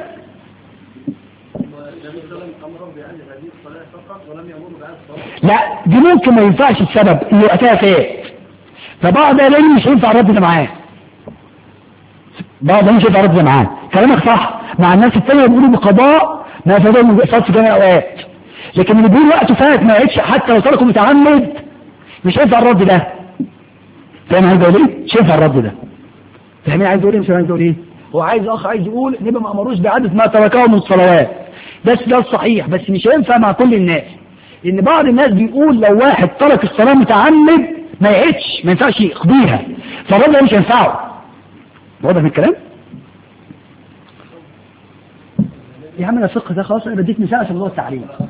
لا دي ممكن ما ينفعش السبب اللي وقتها فات فبعض العلم مش هينفع الرد ده معاه بعض العلم مش هينفع الرد ده معاه كلامك صح مع الناس التانية بيقولوا بقضاء ما فاتهم من بيحصل في جميع الاوقات لكن اللي بيقول وقته فات ما عادش حتى لو تركه متعمد مش هينفع الرد ده فاهم عايز اقول ايه؟ مش هينفع الرد ده فاهمين عايز اقول ايه مش عايز اقول ايه؟ هو عايز اخ عايز يقول نبقى ما امروش بعدد ما تركه من الصلوات بس ده الصحيح بس مش هينفع مع كل الناس ان بعض الناس بيقول لو واحد ترك الصلاة متعمد ما يعيدش ما ينفعش يقضيها فالرد ده مش هينفعه واضح من الكلام يا عم انا الفقه ده خلاص انا بديك مثال عشان موضوع التعليم هو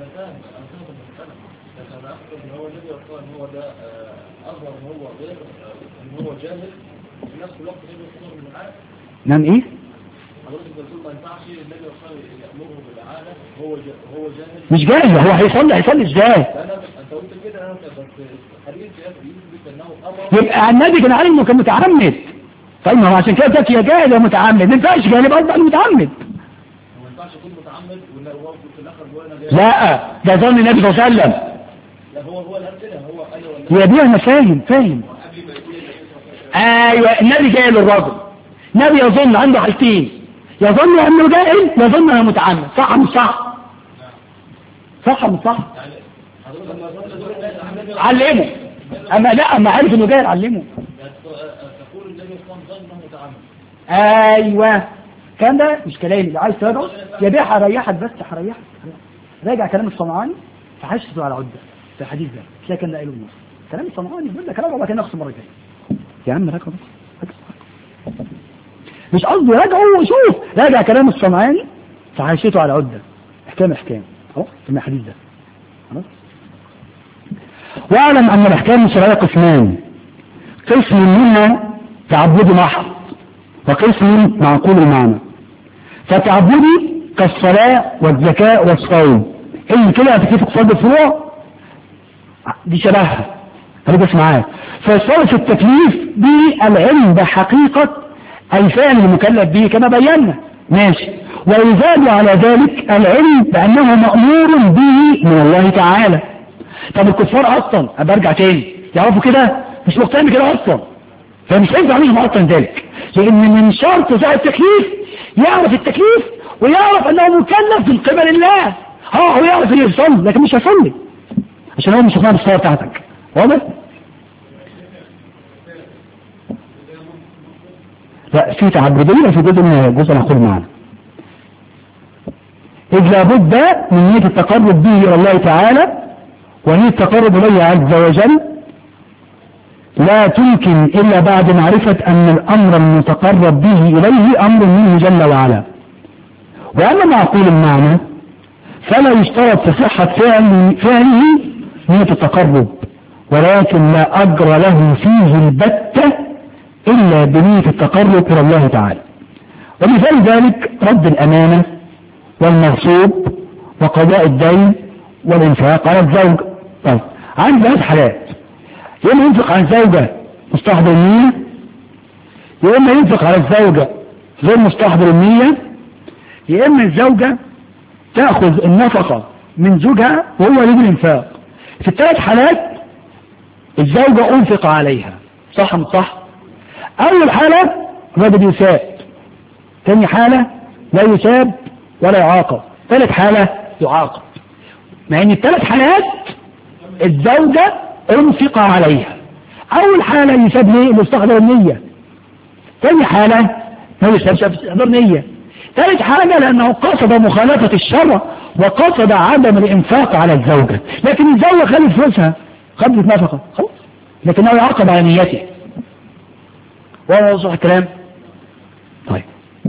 الذي يقول ان هو ده اظهر ان هو غير ان هو جاهل في نفس الوقت غير يصدر من العالم نعم ايه حضرتك بتقول ما ينفعش النبي صلى الله يامره بالاعانه هو جا- هو جاهل مش جاهز هو هيصلي هيصلي ازاي انا انت قلت كده انا بس حديث يثبت انه امر يبقى النبي كان عارف انه كان متعمد طيب ما هو عشان كده قلت يا جاهل يا متعمد ما ينفعش جاهل يبقى قصدي على المتعمد ما ينفعش يكون متعمد ولا هو في الاخر بيقول انا جاهل لا ده ظن النبي صلى الله عليه وسلم لا هو هو اللي قال كده هو قال ولا يا دي انا فاهم فاهم ايوه النبي جاي للراجل نبي يظن عنده حالتين يظن انه جاهل يظن انه متعمد صح مش صح صح مش صح حضرتك لما قلت دول الناس النبي علمه اما لا اما عارف انه جاهل علمه تقول النبي صلى الله عليه وسلم ظن انه متعمد ايوه الكلام ده مش كلامي لو عايز تراجعه يا بيه هريحك بس هريحك راجع كلام الصنعاني فحشته على عده في الحديث ده مش ده كان ده قايله النص كلام الصنعاني بيقول لك راجعه وبعد كده ناخد المره الجايه يا عم راجعه بس راجعه. مش قصدي راجعه وشوف راجع كلام الصنعاني فحشته على عده احكام احكام خلاص في الحديث ده خلاص واعلم ان الاحكام الشرعيه قسمان قسم منها تعبد محض وقسم معقول المعنى فتعبدي كالصلاة والزكاة والصوم اللي كده هتكيف اقتصاد الفروع دي شبهها خليك معايا فالصلاة في التكليف دي العلم بحقيقة الفعل المكلف به كما بينا ماشي ويزاد على ذلك العلم بأنه مأمور به من الله تعالى طب الكفار أصلا أبقى أرجع تاني يعرفوا كده مش مقتنع كده أصلا فمش هينفع عليهم أصلا ذلك لأن من شرط ذا التكليف يعرف التكليف ويعرف أنه مكلف من قبل الله اه هو يعرف انه يصلي لكن مش هيصلي عشان هو مش فاهم الصلاة بتاعتك واضح؟ لا في تعبدية في جزء من جزء نقول معنا إذ لابد من نية التقرب به إلى الله تعالى ونية التقرب إليه عز وجل لا تمكن إلا بعد معرفة أن الأمر المتقرب به إليه أمر منه جل وعلا وأما معقول المعنى فلا يشترط في صحة فعل فعله نية التقرب ولكن لا أجر له فيه البتة إلا بنية التقرب إلى الله تعالى ومثال ذلك رد الأمانة والمغصوب وقضاء الدين والإنفاق على الزوج طيب عندي ثلاث حالات يا إما ينفق على الزوجة مستحضر النية يا إما ينفق على الزوجة غير مستحضر النية يا إما الزوجة تأخذ النفقة من زوجها وهو يريد الإنفاق في الثلاث حالات الزوجة أنفق عليها صح مش صح أول حالة الرجل يساب ثاني حالة لا يساب ولا يعاقب ثالث حالة يعاقب مع ان الثلاث حالات الزوجة انفق عليها اول حالة يساب ليه مستحضر النية ثاني حالة ما يسابش مستحضر نية ثالث حاجة لانه قصد مخالفة الشرع وقصد عدم الانفاق على الزوجة لكن الزوجة خلت فلوسها خدت نفقة خلاص لكنه يعاقب على نيته واضح الكلام طيب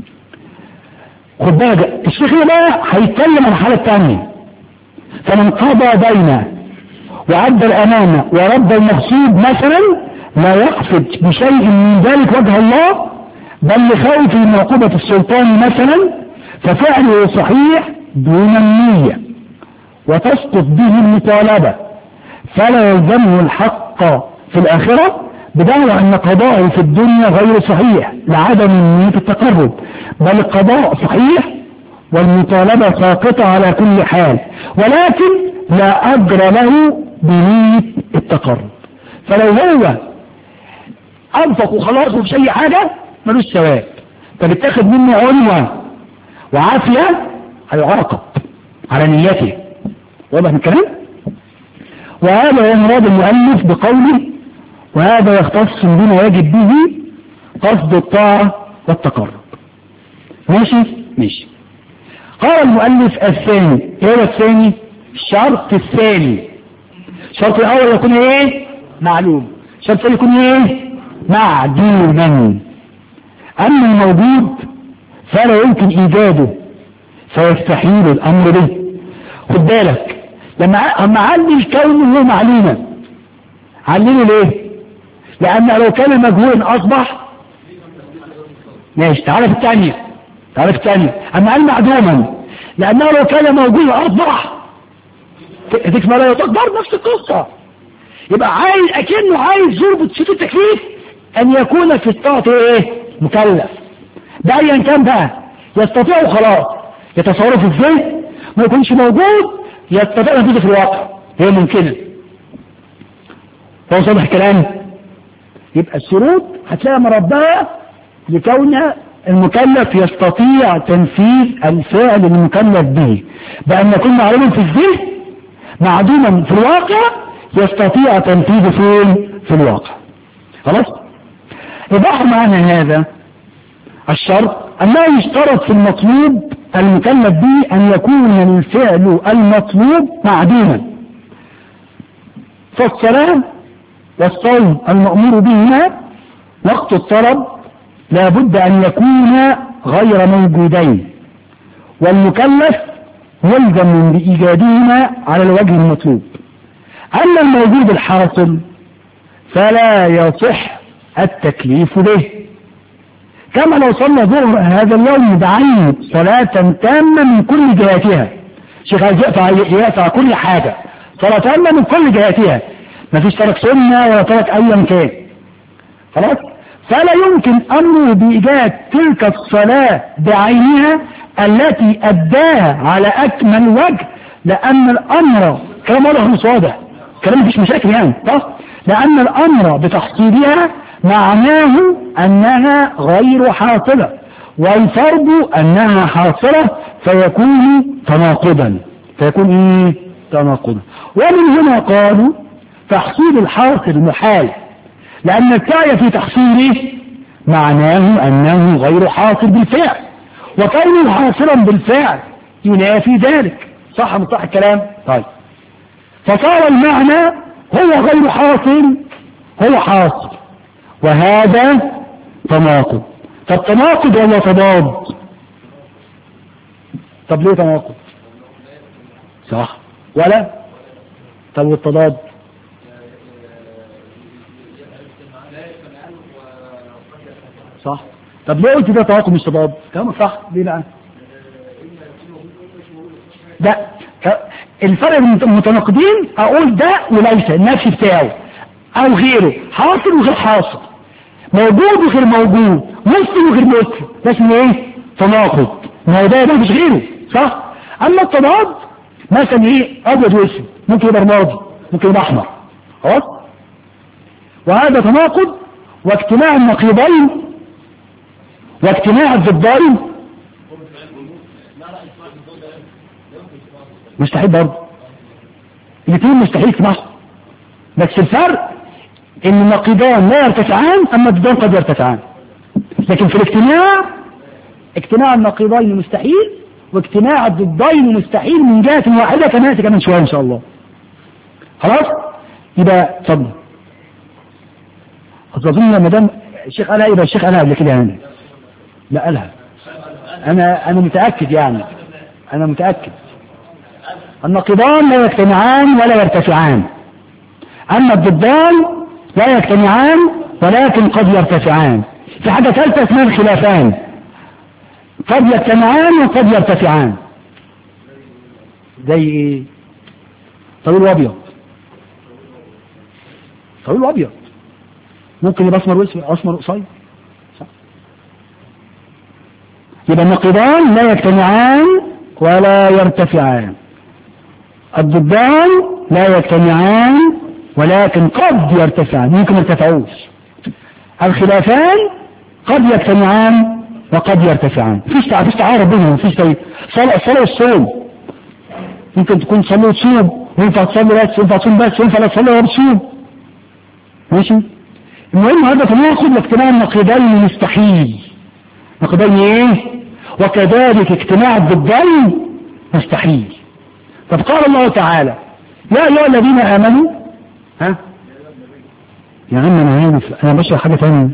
خد بالك الشيخ هنا بقى هيتكلم عن الحالة الثانية فمن قضى دينا وعد الأمانة ورد المغصوب مثلا لا يقصد بشيء من ذلك وجه الله بل لخوف من عقوبة السلطان مثلا ففعله صحيح دون النية وتسقط به المطالبة فلا يلزمه الحق في الآخرة بدعوى أن قضاءه في الدنيا غير صحيح لعدم نية التقرب بل القضاء صحيح والمطالبة ساقطة على كل حال ولكن لا أجر له بنية التقرب فلو هو أنفق وخلاص ومش أي حاجة ملوش ثواب فبتاخد منه عنوة وعافية هيعاقب على نيته واضح من الكلام؟ وهذا هو مراد المؤلف بقوله وهذا يختص بما يجب به قصد الطاعة والتقرب ماشي ماشي قال المؤلف الثاني ايه هو الثاني الشرط الثاني الشرط الاول يكون ايه معلوم الشرط الثاني يكون ايه معدوما اما الموجود فلا يمكن ايجاده فيستحيل الامر به خد بالك لما اما علم الكون هو معلومه علمه ليه لان لو كان مجهولا اصبح ماشي تعالى في الثانيه تعالى في الثانيه اما قال معدوما لانه لو كان موجودا اصبح تكمل لا تكبر نفس القصه يبقى عايز اكنه عايز يربط شروط التكليف ان يكون في الطاعه ايه مكلف ده ايا كان بقى يستطيع خلاص يتصرف في الذهن ما يكونش موجود يستطيع ينفذه في الواقع هي ممكنه هو صالح كلام يبقى الشروط هتلاقي مربها لكون المكلف يستطيع تنفيذ الفعل المكلف به بأن يكون معلوما في الذهن معدوما في الواقع يستطيع تنفيذه فين في الواقع خلاص إضاح معنى هذا الشرط أنه يشترط في المطلوب المكلف به أن يكون الفعل المطلوب معدوما فالصلاة والصوم المأمور بهما وقت الطلب لا بد أن يكون غير موجودين والمكلف ملزم بإيجادهما على الوجه المطلوب أما الموجود الحاصل فلا يصح التكليف به كما لو صلى ظهر هذا اليوم بعين صلاة تامة من كل جهاتها شيخ عايز يقطع يقطع كل حاجة صلاة تامة من كل جهاتها مفيش ترك سنة ولا ترك أيا كان خلاص فلا يمكن أمره بإيجاد تلك الصلاة بعينها التي أداها على أكمل وجه لأن الأمر كلام واضح مش واضح كلام مفيش مشاكل يعني صح لأن الأمر بتحصيلها معناه أنها غير حاصلة والفرض أنها حاصلة فيكون تناقضا فيكون إيه تناقضا ومن هنا قالوا تحصيل الحاصل محال لأن السعي في تحصيله معناه أنه غير حاصل بالفعل وكونه حاصلا بالفعل ينافي ذلك صح من صح الكلام طيب فصار المعنى هو غير حاصل هو حاصل وهذا تناقض طب تناقض ولا تضاد طب ليه تناقض صح ولا طب والتضاد صح طب ليه قلت ده تناقض مش تضاد كلامك صح ليه بقى لا الفرق بين المتناقضين اقول ده وليس النفس بتاعه او غيره حاصل وغير حاصل موجود وغير موجود مسلم وغير مسلم ده اسمه ايه تناقض ما هو ده ده مش غيره صح اما التضاد مثلا ايه ابيض واسود ممكن يبقى رمادي ممكن يبقى احمر خلاص وهذا تناقض واجتماع النقيضين واجتماع الضدين مستحيل برضه الاثنين مستحيل يجتمعوا بس الفرق ان النقيضان لا يرتفعان اما الضدان قد يرتفعان لكن في الاجتماع اجتماع النقيضين مستحيل واجتماع الضدين مستحيل من جهة واحدة كما كمان شوية ان شاء الله خلاص يبقى اتفضل اظن ما دام الشيخ قالها يبقى الشيخ قالها قبل كده يعني لا قالها انا انا متاكد يعني انا متاكد النقيضان لا يجتمعان ولا يرتفعان اما الضدان لا يجتمعان ولكن قد يرتفعان في حاجه ثالثه اسمها الخلافان قد يجتمعان وقد يرتفعان زي ايه طويل وابيض طويل وابيض ممكن يبقى اسمر واسود اسمر قصير يبقى النقيضان لا يجتمعان ولا يرتفعان الضدان لا يجتمعان ولكن قد يرتفعان ممكن يرتفعوش الخلافان قد يجتمعان وقد يرتفعان فيش فيش تعارض بينهم فيش زي صلاة الصلاة والصوم ممكن تكون تصلي وتصوم وينفع تصلي بس ينفع تصوم بس ينفع لا تصلي ولا تصوم ماشي المهم هذا تناقض لاجتماع النقيضين مستحيل نقيضين ايه وكذلك اجتماع الضدين مستحيل طب قال الله تعالى يا أيها الذين آمنوا ها يا عم أنا عارف أنا بشرح حاجة ثانية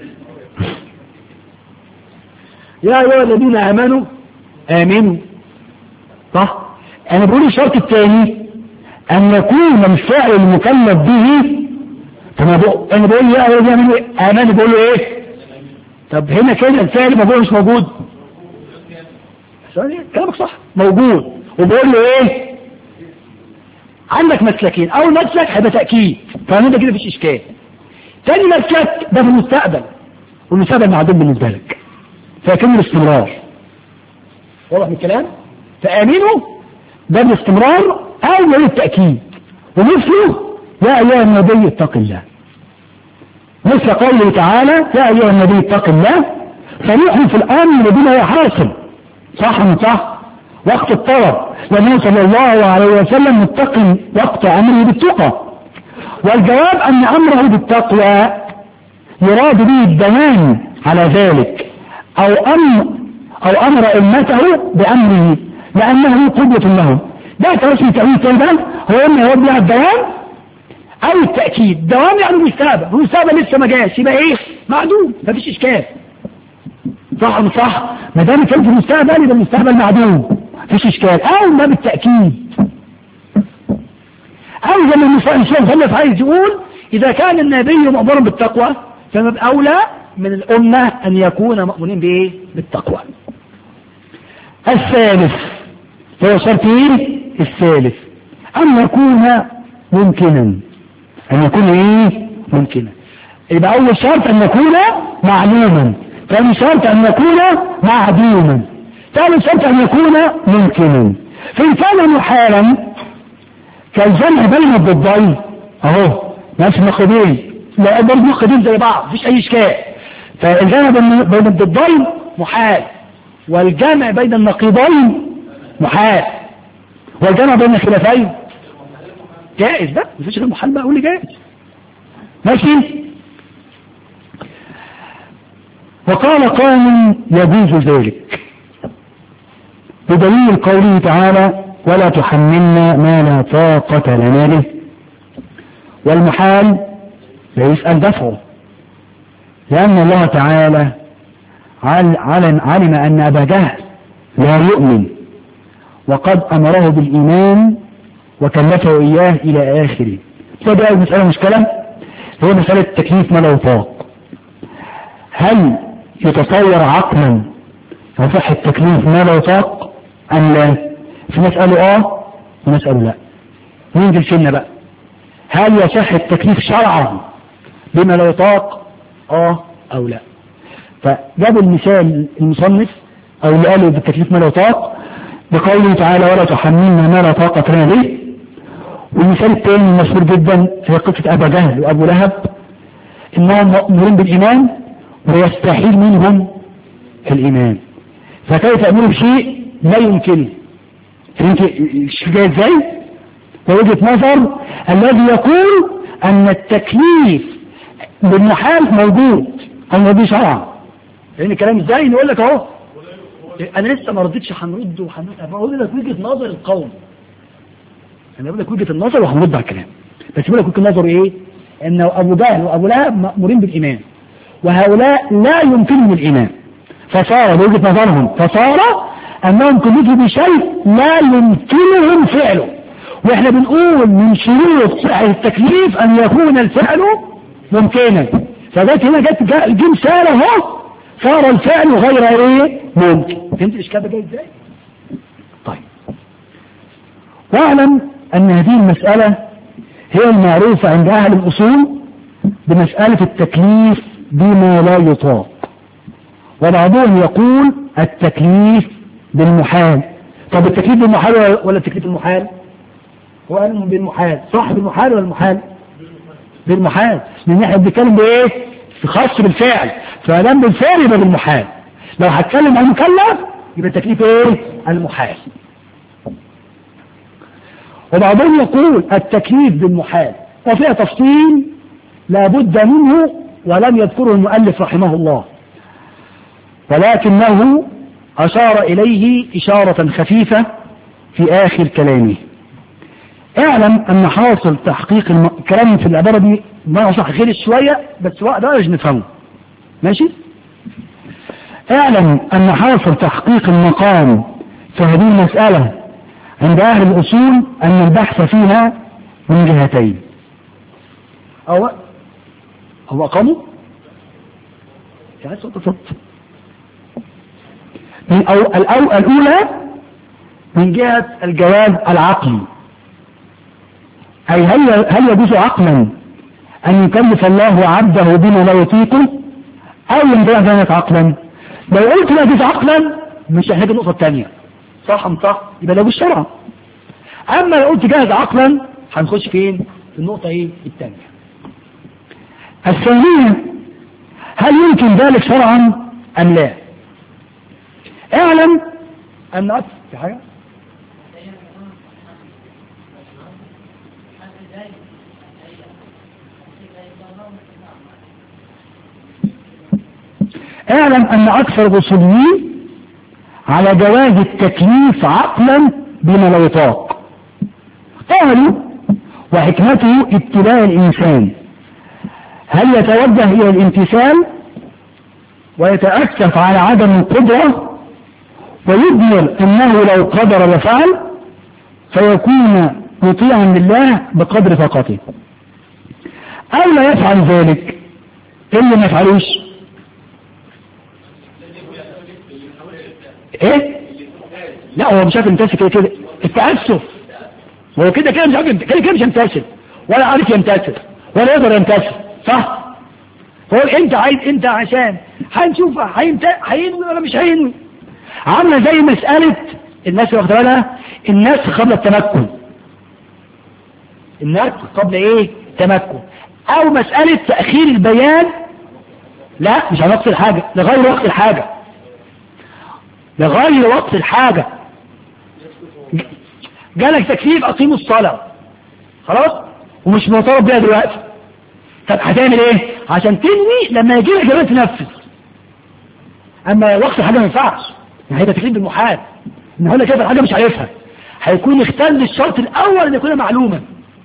يا أيها الذين آمنوا آمنوا صح أنا بقول الشرط الثاني أن يكون الفعل المكلف به فأنا بقول أنا بقول يا أيها الذين آمنوا آمنوا بقول له إيه طب هنا كده الفعل موجود مش موجود كلامك صح موجود وبقول له ايه عندك مسلكين اول مسلك هيبقى تاكيد فاهم كده مفيش اشكال تاني مسلك ده في المستقبل والمستقبل معدوم بالنسبه لك فيكون الاستمرار واضح من الكلام فامنوا ده بالاستمرار او للتاكيد ومثله يا ايها النبي اتق الله مثل قوله تعالى يا ايها النبي اتق الله صريح في الامر بما يحاصل صح من صح وقت الطلب لأنه صلى الله عليه وسلم متقي وقت أمره بالتقى والجواب أن أمره بالتقوى يراد به الدوام على ذلك أو أمر أو أمر أمته بأمره لأنه قدوة لهم ده توسل تأويل كده هو إما يراد بها الدوام أو التأكيد الدوام يعني المستقبل المستقبل لسه ما جاش يبقى إيه معدوم مفيش إشكال صح ولا صح ما دام كان في المستقبل يبقى المستقبل معدوم مفيش اشكال او ما بالتاكيد او زي ما الشيخ مخلف عايز يقول اذا كان النبي مامورا بالتقوى فما اولى من الامه ان يكون مامورين بايه بالتقوى الثالث هو شرط ايه الثالث ان يكون ممكنا ان يكون ايه ممكنا يبقى اول شرط ان يكون معلوما ثاني شرط ان يكون معدوما ثالث شرط ان يكون ممكنا فان كان محالا كالجمع بين الضدين اهو نفس النقيضين لا برضه نقيضين زي بعض مفيش اي اشكال فالجمع بين الضدين محال والجمع بين النقيضين محال والجمع بين الخلافين جائز ده مفيش غير محال بقى قول لي جائز ماشي وقال قوم يجوز ذلك بدليل قوله تعالى ولا تحملنا ما لا طاقة لنا به والمحال لا يسأل دفعه لأن الله تعالى علم, علم أن أبا جهل لا يؤمن وقد أمره بالإيمان وكلفه إياه إلى آخره فده المسألة مشكلة هي مسألة تكليف ما لا يطاق هل يتصور عقلا يصح التكليف ما لا يطاق أم لا في ناس قالوا اه وناس قالوا لا ننزل سنة بقى هل يصح التكليف شرعا بما لا يطاق اه او لا فجاب المثال المصنف او اللي قالوا بالتكليف ما لا يطاق بقوله تعالى ولا تحملنا ما لا طاقة لنا به والمثال الثاني المشهور جدا هي قصة أبا جهل وأبو لهب إنهم مأمورين بالإيمان ويستحيل منهم الإيمان فكيف يأمروا بشيء لا يمكن فهمت جاي ازاي؟ ووجهة نظر الذي يقول أن التكليف بالمحال موجود أو موجود شرعا لأن الكلام ازاي نقول لك أهو أنا لسه ما ردتش هنرد وهنرد أنا بقول لك وجهة نظر القوم أنا بقول لك وجهة النظر وهنرد على الكلام بس بقول لك وجهة النظر إيه؟ أن أبو جهل وأبو لهب مأمورين بالإيمان وهؤلاء لا يمكنهم الإيمان فصار بوجهة نظرهم فصار أنهم كلفوا بشيء لا يمكنهم فعله وإحنا بنقول من شروط صحة التكليف أن يكون الفعل ممكنا فجت هنا جت جه مثال اهو صار الفعل غير ايه ممكن فهمت الاشكال ده جاي ازاي طيب واعلم ان هذه المسألة هي المعروفة عند اهل الاصول بمسألة التكليف بما لا يطاق وبعضهم يقول التكليف بالمحال طب التكليف بالمحال ولا التكليف بالمحال هو قال بالمحال صح بالمحال ولا المحال بالمحال لان احنا بنتكلم بايه خاص بالفعل فلم بالفعل يبقى بالمحال لو هتكلم عن مكلف يبقى التكليف ايه المحال وبعضهم يقول التكليف بالمحال وفيها تفصيل لابد منه ولم يذكره المؤلف رحمه الله ولكنه أشار إليه إشارة خفيفة في آخر كلامه اعلم أن حاصل تحقيق الم... كلام في العبارة دي ما صح غير شوية بس وقت ده نفهمه ماشي اعلم أن حاصل تحقيق المقام في هذه المسألة عند أهل الأصول أن البحث فيها من جهتين أو هو أقاموا يعني صوت صوت من أو الأو الأولى من جهة الجواز العقلي أي هل هل يجوز عقلا أن يكلف الله عبده بما لا يطيقه أو يمتنع ذلك عقلا لو قلت لا يجوز عقلا مش هنحتاج النقطة الثانية صح أم صح يبقى لا يجوز شرعا أما لو قلت جاهز عقلا هنخش فين في النقطة إيه الثانية الثانية هل يمكن ذلك شرعا أم لا اعلم أن أكثر في حاجة اعلم أن أكثر الأصوليين على جواز التكليف عقلا بما لا يطاق قالوا وحكمته ابتلاء الإنسان هل يتوجه إلى الامتثال ويتأسف على عدم القدرة ويضمر أنه لو قدر لفعل فيكون مطيعا لله بقدر طاقته أو لا يفعل ذلك اللي ما يفعلوش ايه لا هو مش عارف يمتثل كده كده التأسف هو كده كده مش عارف يمت- كده كده مش يمتثل ولا عارف يمتثل ولا يقدر يمتثل صح هو انت عايز انت عشان هنشوف هيمت- هينوي ولا مش هينوي عامله زي مسألة الناس اللي واخده بالها الناس قبل التمكن الناس قبل ايه تمكن او مسألة تأخير البيان لا مش على وقت الحاجة لغير وقت الحاجة لغير وقت الحاجة ج- جالك تكليف أقيموا الصلاة خلاص ومش مطالب بيها دلوقتي طب هتعمل ايه عشان تنوي لما يجي لك جواب تنفذ اما وقت الحاجة ما ينفعش يعني هيبقى تكليف بالمحال ان هو كده الحاجة مش عارفها هيكون اختل الشرط الاول ان يكون معلوما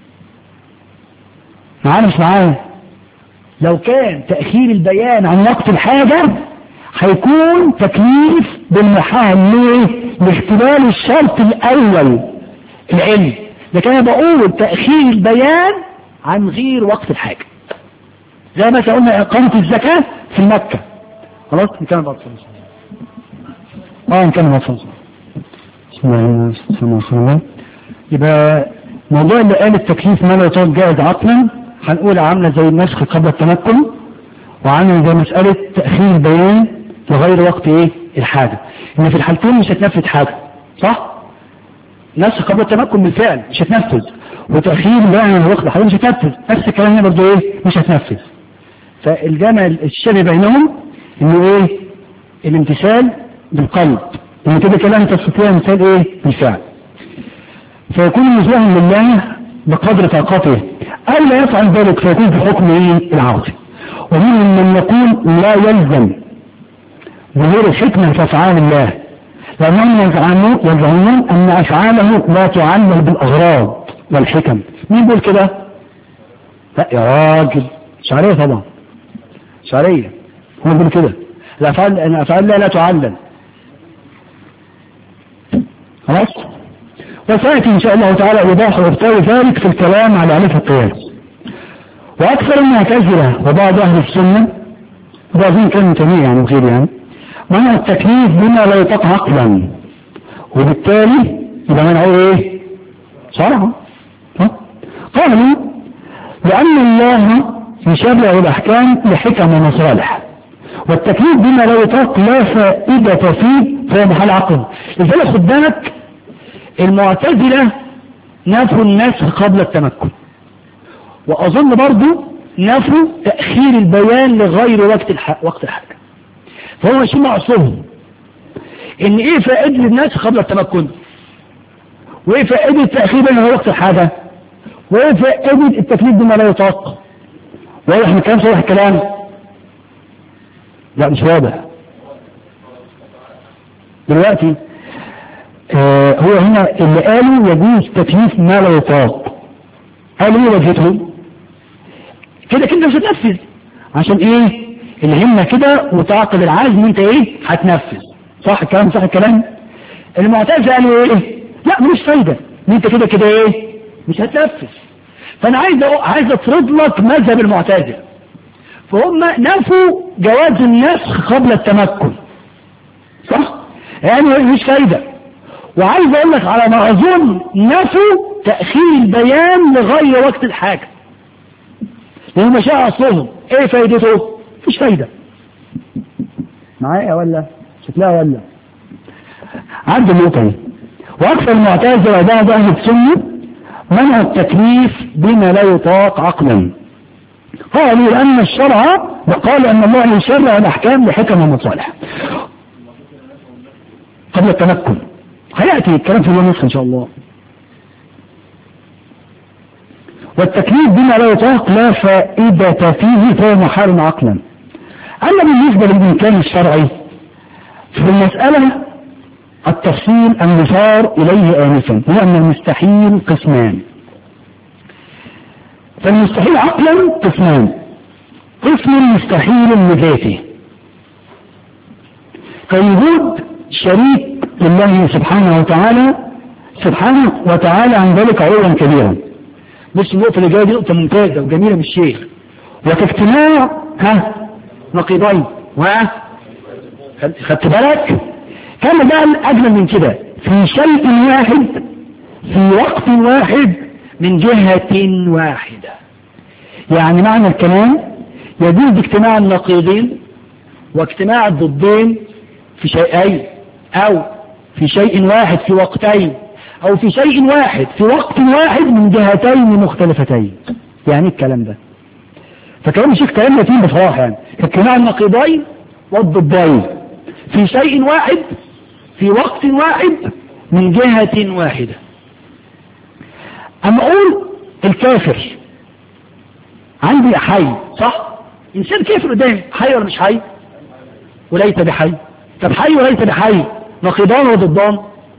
معانا مش معايا لو كان تأخير البيان عن وقت الحاجة هيكون تكليف بالمحال ليه؟ لاختلال الشرط الأول العلم لكن أنا بقول تأخير البيان عن غير وقت الحاجة زي ما قلنا إقامة الزكاة في مكة خلاص نكمل بعد صلاة اه نكمل بعد صلاة بسم الله الرحمن الرحيم يبقى موضوع اللي قال التكليف ما لا يطاق جائز عقلا هنقول عامله زي النسخ قبل التمكن وعامله زي مسألة تأخير البيان لغير وقت ايه الحاجة ان في الحالتين مش هتنفذ حاجة صح نسخ قبل التمكن بالفعل مش هتنفذ وتأخير البيان لغير وقت الحاجة مش هتنفذ نفس الكلام هنا برضه ايه مش هتنفذ فالجامع الشبه بينهم انه ايه الامتثال بالقلب ان كده كلام تستطيع مثال ايه بالفعل فيكون مزوعا لله بقدر طاقته أو لا يفعل ذلك فيكون في حكم ايه العاصي ومنهم من يقول لا يلزم ظهور الحكمة في أفعال الله لأنهم يزعمون يزعمون أن أفعاله لا تعلل بالأغراض والحكم مين بيقول كده؟ لا يا راجل شعرية طبعا شعرية هو بيقول كده الأفعال أن أفعال الله لا تعلل خلاص؟ وسيأتي إن شاء الله تعالى إيضاح وإبطال ذلك في الكلام على علف القياس وأكثر المعتزلة وبعض أهل السنة وبعضهم كانوا تمية يعني وغير يعني منع التكليف بما لا يطاق عقلا وبالتالي يبقى منعه ايه؟ شرعا قالوا لأن الله يشرع الأحكام لحكم ومصالح والتكليف بما لا يطاق لا فائدة فيه فهو محل عقل لذلك خد بالك المعتزلة نفوا النسخ قبل التمكن وأظن برضو نفوا تأخير البيان لغير وقت الحق وقت الحاجة فهو ماشي معصوم ان ايه فائدة النسخ قبل التمكن وايه فائدة تأخير بين وقت الحاجة وايه فائدة التكليف بما لا يطاق واضح من الكلام صحيح الكلام لا مش واضح دلوقتي آه هو هنا اللي قالوا يجوز تكليف ما لا يطاق قالوا ايه وجهتهم كده كده مش هتنفذ عشان ايه الهمة كده وتعقد العزم انت ايه هتنفذ صح الكلام صح الكلام المعتزله قالوا ايه لا ملوش فايدة ان انت كده كده ايه مش هتنفذ فانا عايز عايز افرض لك مذهب المعتزله فهم نفوا جواز النسخ قبل التمكن صح يعني مش فايدة وعايز اقول لك على ما اظن نفوا تأخير البيان لغاية وقت الحاجة لان مشاء اصلهم ايه فايدته مفيش فايدة معايا ولا شكلها ولا عند النقطة دي واكثر المعتزله وبعض اهل السنه منع التكليف بما لا يطاق عقلا قالوا لأن الشرع وقال أن الله يشرع الأحكام لحكم ومصالح قبل التمكن هيأتي الكلام في النص إن شاء الله والتكليف بما لا يطاق لا فائدة فيه فهو محال عقلا أما بالنسبة للإمكان الشرعي في المسألة التفصيل المشار إليه آنفا هو أن المستحيل قسمان فالمستحيل عقلا قسمان قسم مستحيل لذاته كوجود شريك لله سبحانه وتعالى سبحانه وتعالى عن ذلك علوا كبيرا بص النقطة اللي جاية دي نقطة ممتازة وجميلة من الشيخ وكاجتماع ها نقيضين و خدت بالك كان بقى أجمل من كده في شيء واحد في وقت واحد من جهة واحدة يعني معنى الكلام يجوز اجتماع النقيضين واجتماع الضدين في شيئين او في شيء واحد في وقتين او في شيء واحد في وقت واحد من جهتين مختلفتين يعني الكلام ده فكلام الشيخ كلام يتيم بصراحة يعني اجتماع النقيضين والضدين في شيء واحد في وقت واحد من جهة واحدة اما اقول الكافر عندي حي صح انسان كافر قدامي حي ولا مش حي وليس بحي طب حي وليس بحي نقيضان وضدان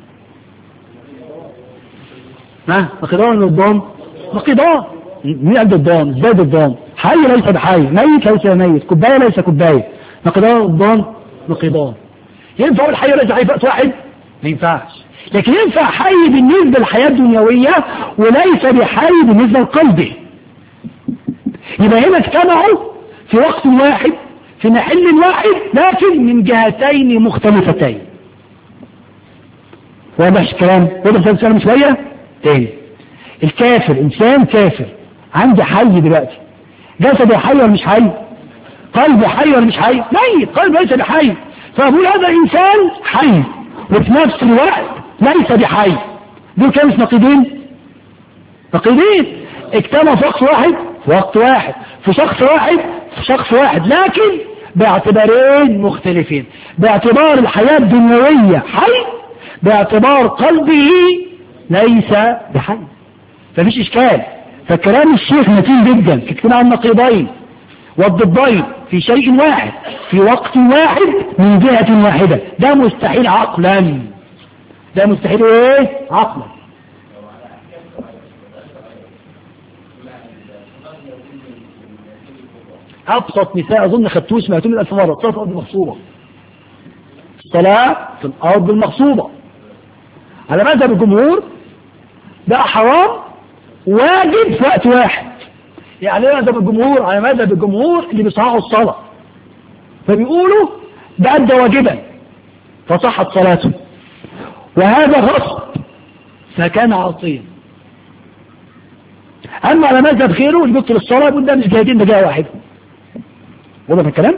ها نقيضان وضدان نقيضان مين قال ضدان ازاي ضدان حي ليس بحي ميت ليس ميت كوبايه ليس كوبايه نقيضان وضدان نقيضان ينفع اقول حي وليس حي في وقت واحد ما ينفعش لكن ينفع حي بالنسبة للحياة الدنيوية وليس بحي بالنسبة لقلبه يبقى هنا اجتمعوا في وقت واحد في محل واحد لكن من جهتين مختلفتين واضح الكلام واضح في الكلام شوية تاني الكافر انسان كافر عندي حي دلوقتي جسده حي ولا مش حي قلبه حي ولا مش حي ميت قلبه ليس بحي فأقول هذا إنسان حي وفي نفس الوقت ليس بحي دول كانوا مش نقيضين نقيضين اجتمعوا في وقت واحد في وقت واحد في شخص واحد في شخص واحد لكن باعتبارين مختلفين باعتبار الحياة الدنيوية حي باعتبار قلبه ليس بحي فمفيش اشكال فكلام الشيخ متين جدا في اجتماع النقيضين والضدين في شيء واحد في وقت واحد من جهة واحدة ده مستحيل عقلا ده مستحيل ايه عقلا ابسط مثال اظن خدتوه سمعتوه من الف مره الصلاه في الارض المغصوبه الصلاه في الارض المغصوبه على مذهب الجمهور ده حرام واجب في وقت واحد يعني على مذهب الجمهور على مذهب الجمهور اللي بيصححوا الصلاه فبيقولوا ده ادى واجبا فصحت صلاته وهذا غصب فكان عاصيا اما على مذهب غيره اللي بيبطل الصلاه يقول ده مش جهتين ده جهه واحده واضح الكلام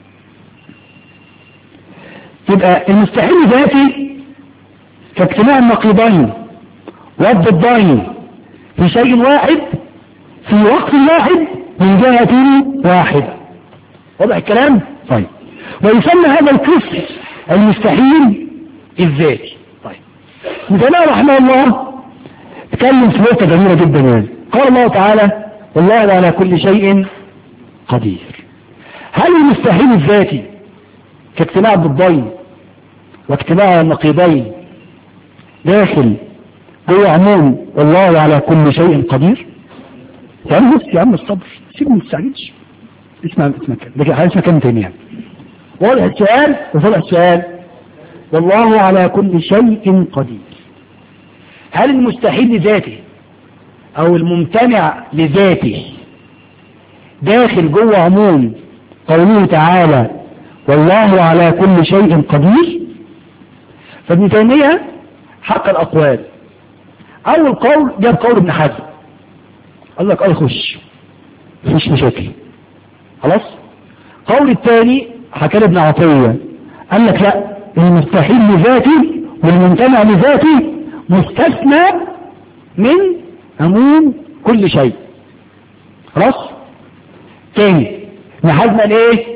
يبقى المستحيل ذاتي كاجتماع النقيضين والضدين في شيء واحد في وقت واحد من جهة واحدة واضح الكلام طيب ويسمى هذا القسم المستحيل الذاتي طيب مثلا رحمه الله تكلم في نقطة جميلة جدا يعني قال الله تعالى والله على كل شيء قدير هل المستحيل الذاتي كاجتماع الضدين واجتماع النقيضين داخل جوه عموم والله على كل شيء قدير يا عم بص يا عم الصبر سيبني ما تستعجلش اسمع اسمع كده ده كده اسمع كلمة تانية واضح السؤال وصلح السؤال والله على كل شيء قدير هل المستحيل لذاته او الممتنع لذاته داخل جوه عموم قوله تعالى والله على كل شيء قدير فابن تيمية حق الأقوال أول قول جاب قول ابن حزم قال لك اه خش مفيش مشاكل خلاص قول الثاني حكى ابن عطية قال لك لا المستحيل لذاته والممتنع لذاته مستثنى من عموم كل شيء خلاص تاني ابن حزم قال ايه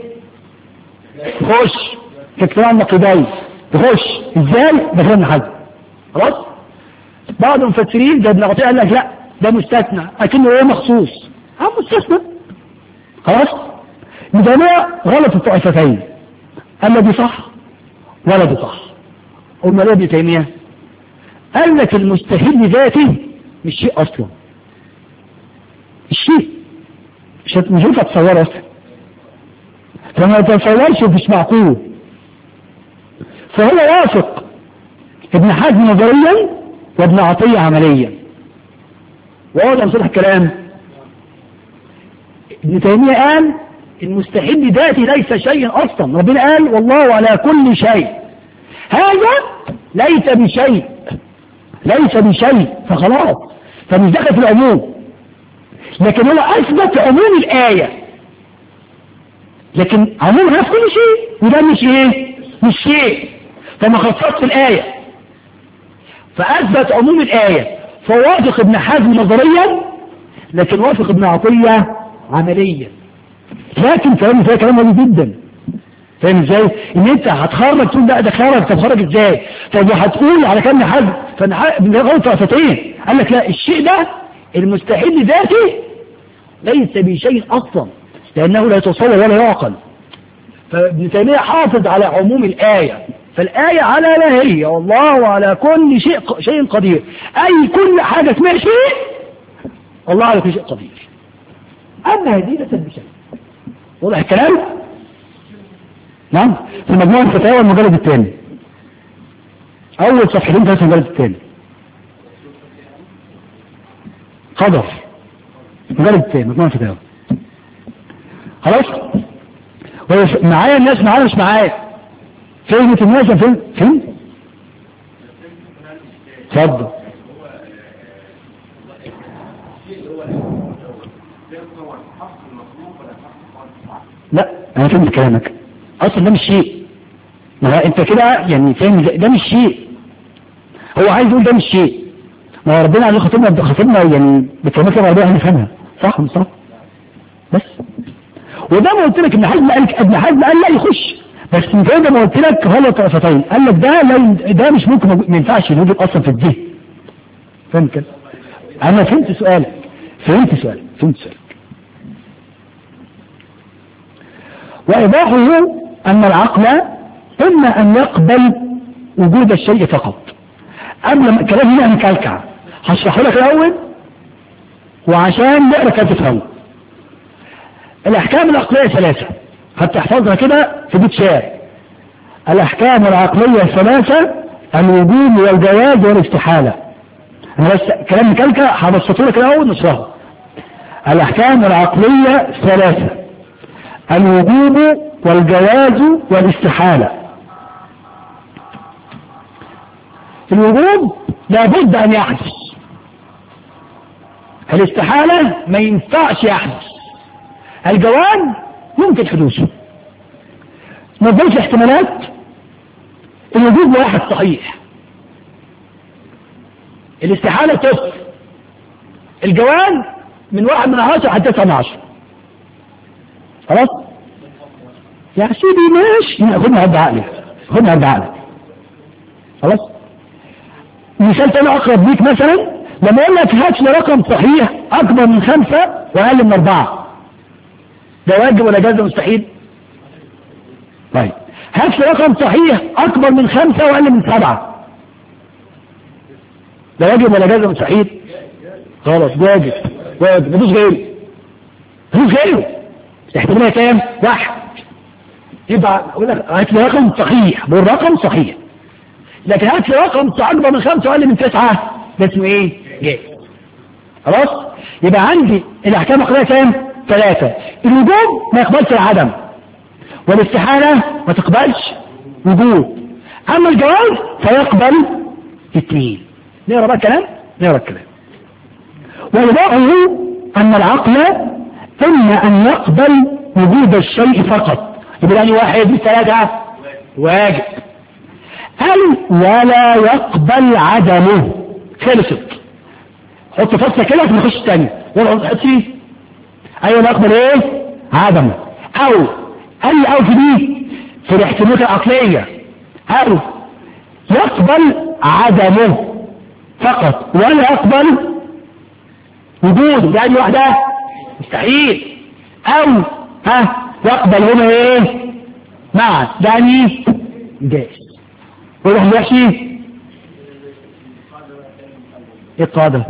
خش في اجتماع النقيضين تخش ازاي ده كلام ابن حزم خلاص بعض المفسرين ده ابن عطية قال لك لا ده مستثنى لكنه ايه مخصوص اه مستثنى خلاص يبقى غلط الطائفتين اما دي صح ولا دي صح قلنا ليه ابن تيمية قال لك المستحيل لذاته مش شيء اصلا الشيء مش هت- مش هينفع تصوره اصلا فما تتصورش مش معقول فهو واثق ابن حزم نظريا وابن عطية عمليا واضح صلح الكلام ابن تيمية قال المستحيل لذاته ليس شيء اصلا ربنا قال والله على كل شيء هذا ليس بشيء ليس بشيء فخلاص فمش داخل في العموم لكن هو اثبت عموم الايه لكن عمومها في كل شيء وده مش ايه مش شيء فما خصصش الايه فاثبت عموم الايه فوافق ابن حزم نظريا لكن وافق ابن عطيه عمليا لكن كلام فيها كلام مهم جدا فاهم ازاي؟ ان انت هتخرج تقول لا ده خرج طب خرج ازاي؟ طب وهتقول على كلام حزم فابن غلط طائفتين قال لك لا الشيء ده المستحيل لذاته ليس بشيء اصلا لانه لا يتصور ولا يعقل فابن تيميه حافظ على عموم الايه فالايه على لا هي والله على كل شيء شيء قدير اي كل حاجه اسمها شيء الله على كل شيء قدير اما هذه ليست بشيء واضح الكلام نعم في مجموعة الفتاوى المجلد الثاني أول صفحتين ثلاثة المجلد الثاني قدر المجلد الثاني مجموعة الفتاوى خلاص ويش- معايا الناس معايا مش معايا فهمت الناس فين فين اتفضل لا انا فهمت كلامك اصلا ده مش شيء ما هو انت كده يعني فاهم ده- ده مش شيء هو عايز يقول ده مش شيء ما هو ربنا عليه خطبنا خطبنا يعني بكلمات العربيه هنفهمها صح ولا مش صح بس وده ما قلت لك ابن حزم قال ابن حزم قال لا يخش بس من كده ما قلت لك غلط طرفتين قال لك ده لو ده مش ممكن موجود- ما ينفعش يوجد اصلا في الذهن فاهم كده انا فهمت سؤالك فهمت سؤالك فهمت سؤالك وإيضاحه أن العقل إما أن يقبل وجود الشيء فقط قبل ما الكلام هنا مكلكع هشرحه لك الأول وعشان نقرا كده تفهمه الأحكام العقلية ثلاثة هتحفظها كده في بيت شعر الأحكام العقلية الثلاثة الوجود والجواز والاستحالة أنا بس كلام مكلكع هبسطه لك الأول نشرحه الأحكام العقلية ثلاثة الوجوب والجواز والاستحالة الوجوب لابد أن يحدث الاستحالة ما ينفعش يحدث الجواز يمكن حدوثه نظرية الاحتمالات الوجوب واحد صحيح الاستحالة صفر الجواز من واحد من عشرة حتى تسعة من عشرة خلاص يا سيدي ماشي خدنا عد عقلك خدنا عد عقلك خلاص مثال تاني اقرب ليك مثلا لما اقول لك هات لي رقم صحيح اكبر من خمسة واقل من اربعة ده واجب ولا جاز مستحيل طيب هات لي رقم صحيح اكبر من خمسة واقل من سبعة ده واجب ولا جازم صحيح خلاص واجب واجب مفيش غيره مفيش غيره احتمالها كام واحد يبقى اقول لك هات لي رقم صحيح بقول رقم صحيح لكن هات لي رقم اكبر من خمسة واقل من تسعة ده اسمه ايه جائز خلاص يبقى عندي الاحكام العقليه كام ثلاثة الوجوب ما يقبلش العدم والاستحالة ما تقبلش وجود اما الجواز فيقبل اثنين نقرا بقى الكلام نقرا الكلام ويضاعه ان العقل اما ان يقبل وجود الشيء فقط يبقى يعني واحد من ثلاثة واجب هل ولا يقبل عدمه خلصت حط فصلة كده عشان نخش تاني ولا حط فيه ايوه يقبل ايه عدمه او اي او في دي في الاحتمالات العقلية او يقبل عدمه فقط ولا يقبل وجوده يعني واحدة مستحيل او ها يقبل هنا ايه معا يعني جائز ويروح يحشي ايه القاعدة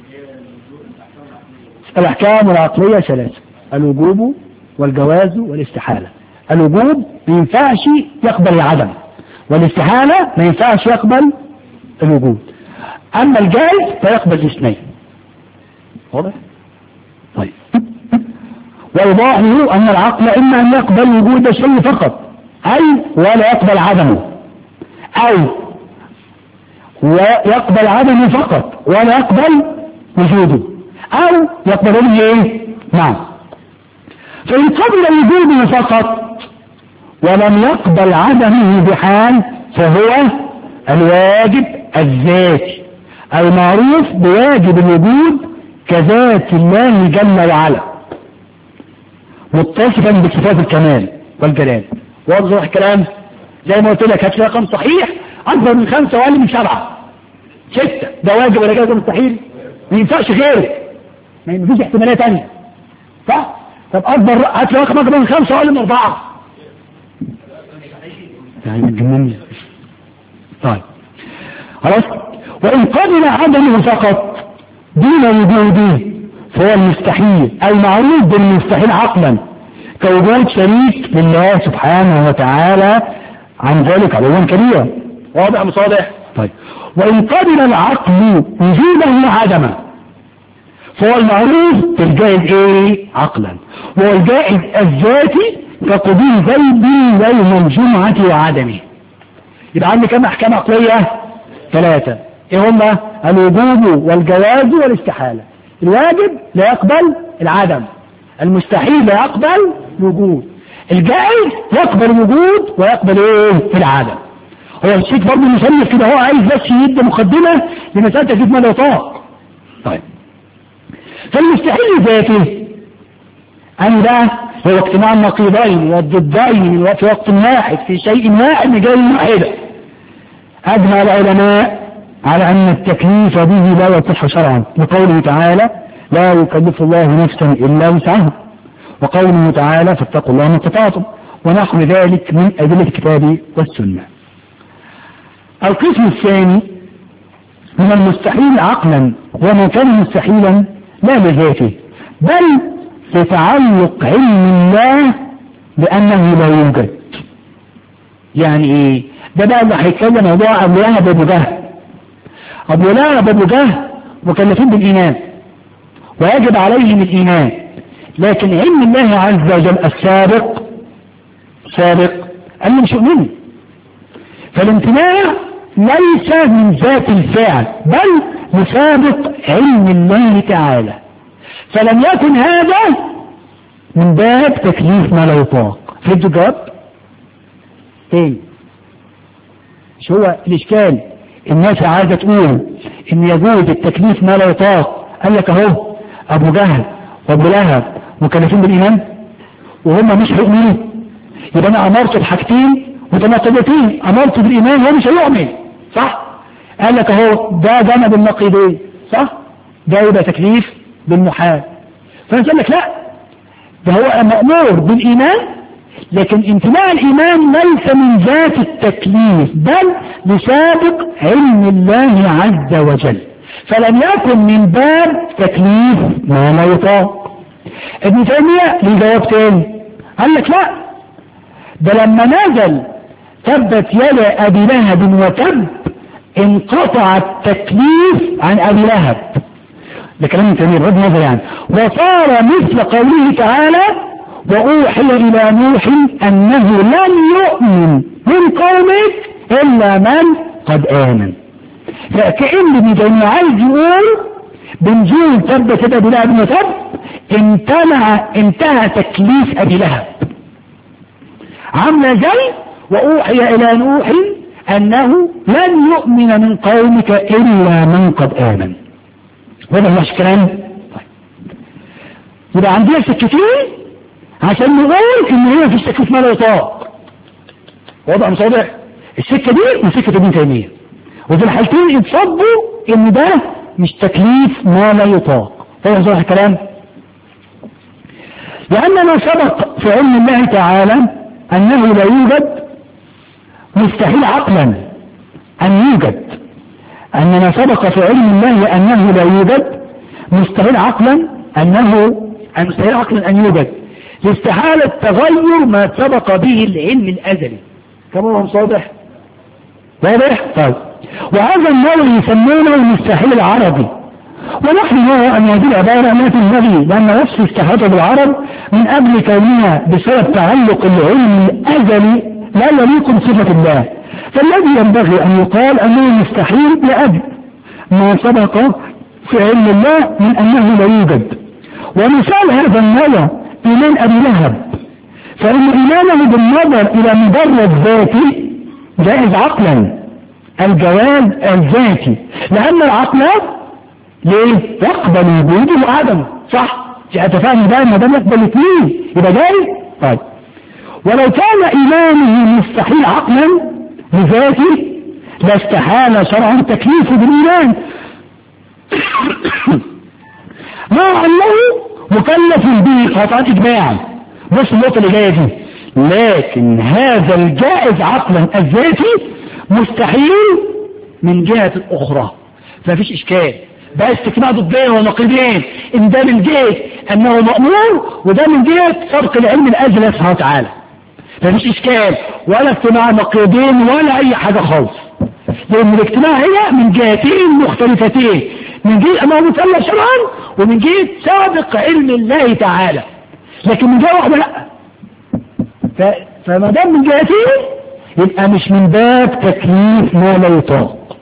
الاحكام العقلية ثلاثة الوجوب والجواز والاستحالة الوجوب ما ينفعش يقبل العدم والاستحالة ما ينفعش يقبل الوجود اما الجائز فيقبل الاثنين واضح طيب ويضاعه ان العقل اما ان يقبل وجود الشيء فقط اي ولا يقبل عدمه او ويقبل عدمه فقط ولا يقبل وجوده او يقبلونه ايه نعم فان قبل وجوده فقط ولم يقبل عدمه بحال فهو الواجب الذاتي المعروف بواجب الوجود كذات الله جل وعلا متصفا بصفات الكمال والجلال واضح الكلام زي ما قلت لك هات رقم صحيح اكبر من خمسة واقل من سبعة ستة ده واجب ولا جاز مستحيل ما ينفعش غيره ما فيش احتمالية تانية صح طب اكبر هات رقم اكبر من خمسة واقل من اربعة يعني بتجنني طيب خلاص وان قبل عدمه فقط دون وجوده فهو المستحيل المعروف بالمستحيل عقلا كوجود شريك لله سبحانه وتعالى عن ذلك علوا كبيرا واضح مصالح طيب وإن قبل العقل وجوده عدما فهو المعروف بالجائز ايه عقلا وهو الجائز الذاتي كقبول زيد يوم الجمعة وعدمه يبقى عندي كم احكام عقلية ثلاثة ايه هما الوجوب والجواز والاستحالة الواجب لا يقبل العدم المستحيل لا يقبل الوجود الجائز يقبل الوجود ويقبل ايه العدم هو الشيك برضه المصنف كده هو عايز بس يدي مقدمة لمسألة تجديد ما لا يطاق طيب فالمستحيل ذاته أن ده هو اجتماع النقيضين والضدين في وقت واحد في شيء واحد مجال واحدة أجمع العلماء على أن التكليف به لا يصح شرعا لقوله تعالى لا يكلف الله نفسا إلا وسعها وقوله تعالى فاتقوا الله ما استطعتم ونحو ذلك من أدلة الكتاب والسنة القسم الثاني من المستحيل عقلا وما كان مستحيلا لا لذاته بل لتعلق علم الله بأنه لا يوجد يعني ايه ده بقى اللي هيتكلم موضوع أبو لهب أبو جهل أبو لهب أبو جهل مكلفين بالإيمان ويجب عليهم الإيمان لكن علم الله عز وجل السابق سابق قال مش يؤمنوا فالامتناع ليس من ذات الفعل بل مسابق علم الله تعالى فلم يكن هذا من باب تكليف ما لا يطاق فهمتوا الجواب؟ تاني مش هو الاشكال الناس عايزه تقول ان يجوز التكليف ما لا يطاق قال لك اهو ابو جهل وابو لهب مكلفين بالايمان وهم مش هيؤمنوا يبقى انا امرته بحاجتين متناقضتين امرته بالايمان وهو مش هيؤمن صح قال لك اهو ده جنب النقيضين صح ده يبقى تكليف بالمحال فانا قال لك لا ده هو مأمور بالإيمان لكن امتناع الإيمان ليس من ذات التكليف بل لسابق علم الله عز وجل فلم يكن من باب تكليف ما لا يطاق ابن تيمية ليه جواب تاني قال لك لا ده لما نزل تبت يد أبي لهب وتب انقطع التكليف عن أبي لهب ده كلام ابن تيمية بغض النظر يعني وصار مثل قوله تعالى وأوحي إلى نوح أنه لن يؤمن من قومك إلا من قد آمن فكأن ابن تيمية عايز يقول بنزول تبت يد أبي لهب وتب امتنع انتهى تكليف أبي لهب عاملة زي وأوحي إلى نوح أنه لن يؤمن من قومك إلا من قد آمن وده مش كلام طيب يبقى عندنا سكتين عشان نقول ان هي مفيش تكليف ما لا يطاق واضح مش واضح السكه دي وسكه ابن تيميه وفي الحالتين اتصبوا ان ده مش تكليف ما لا يطاق فاهم صح الكلام لان ما سبق في علم الله تعالى انه لا يوجد مستحيل عقلا ان يوجد ان ما سبق في علم الله انه لا يوجد مستحيل عقلا انه مستحيل عقلا ان يوجد لاستحالة تغير ما سبق به العلم الأزلي كما هو صادح واضح طيب وهذا النوع يسمونه المستحيل العربي ونحن نرى أن هذه العبارة لا تنبغي لأن نفس استحالة بالعرب من قبل كونها بسبب تعلق العلم الأزلي لا يليق بصفة الله فالذي ينبغي أن يقال أنه مستحيل لأجل ما سبق في علم الله من أنه لا يوجد ومثال هذا النوع إيمان أبي لهب فإن إيمانه بالنظر إلى مجرد ذاتي جائز عقلا الجواز الذاتي لأن العقل ليه؟ يقبل وجوده وعدمه صح؟ اتفقنا ده ما دام يقبل اثنين يبقى جائز؟ طيب ولو كان إيمانه مستحيل عقلا لذاته لاستحال شرعا تكليفه بالإيمان مع أنه مكلف به قطعا إجماعا بص النقطة اللي جاية دي لكن هذا الجائز عقلا الذاتي مستحيل من جهة أخرى فمفيش إشكال ده استجماع ضدين ونقيضين إن ده من جهة أنه مأمور وده من جهة سبق العلم الأزلي سبحانه وتعالى فمفيش إشكال ولا اجتماع نقيضين ولا أي حاجة خالص لأن الاجتماع هي من جهتين مختلفتين من جهة أنه مثلث شرعا ومن جهة سابق علم الله تعالى لكن من جهة واحدة لا ف... فما دام من جهتين يبقى مش من باب تكليف ما لا يطاق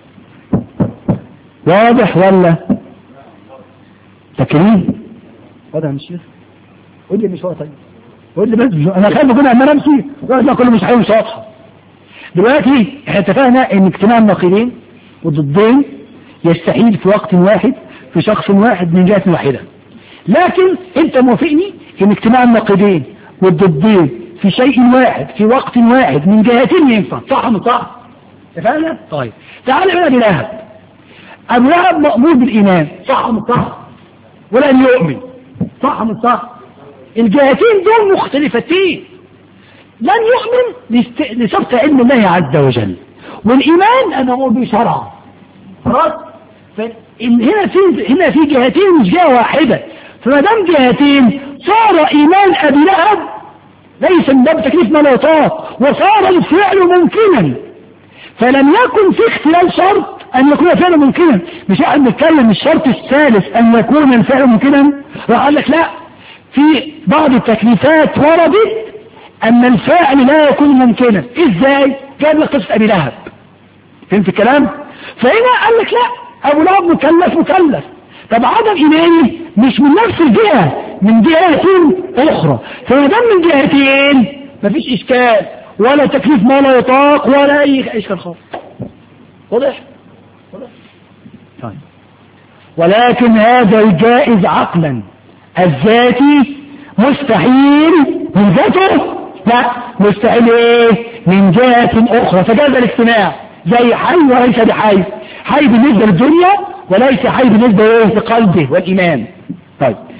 واضح ولا تكليف واضح يا شيخ قول لي مش واضح قول لي بس انا خايف اكون عمال امشي واحد كله مش مش واضحه دلوقتي احنا اتفقنا ان اجتماع النقيضين والضدين يستحيل في وقت واحد في شخص واحد من جهة واحدة لكن انت موافقني ان اجتماع النقيضين والضدين في شيء واحد في وقت واحد من جهتين ينفع صح من صح اتفقنا طيب تعال بقى ابي لهب ابو لهب مأمور بالايمان صح من صح ولا ان يؤمن صح من صح الجهتين دول مختلفتين لن يؤمن لست... لسبق علم الله عز وجل والايمان انا مأمور به شرعا خلاص هنا في هنا في جهتين مش جهه واحده فما دام جهتين صار ايمان ابي لهب ليس من باب تكليف ما لا يطاق وصار الفعل ممكنا فلم يكن في اختلال شرط ان يكون الفعل ممكنا مش احنا بنتكلم الشرط الثالث ان يكون الفعل ممكنا راح قال لك لا في بعض التكليفات وردت ان الفاعل لا يكون ممكنا ازاي جاب لك قصه ابي لهب فهمت الكلام فهنا قال لك لا ابو لهب مكلف مكلف طب عدم ايمانه مش من نفس الجهه من جهتين اخرى فما دام من جهتين مفيش اشكال ولا تكليف ما لا يطاق ولا اي اشكال خالص واضح واضح طيب ولكن هذا الجائز عقلا الذاتي مستحيل من ذاته لا مستحيل ايه من جهة اخرى فجاز الاجتماع زي حي وليس بحي حي بالنسبة للدنيا وليس حي بالنسبة ايه لقلبه والايمان طيب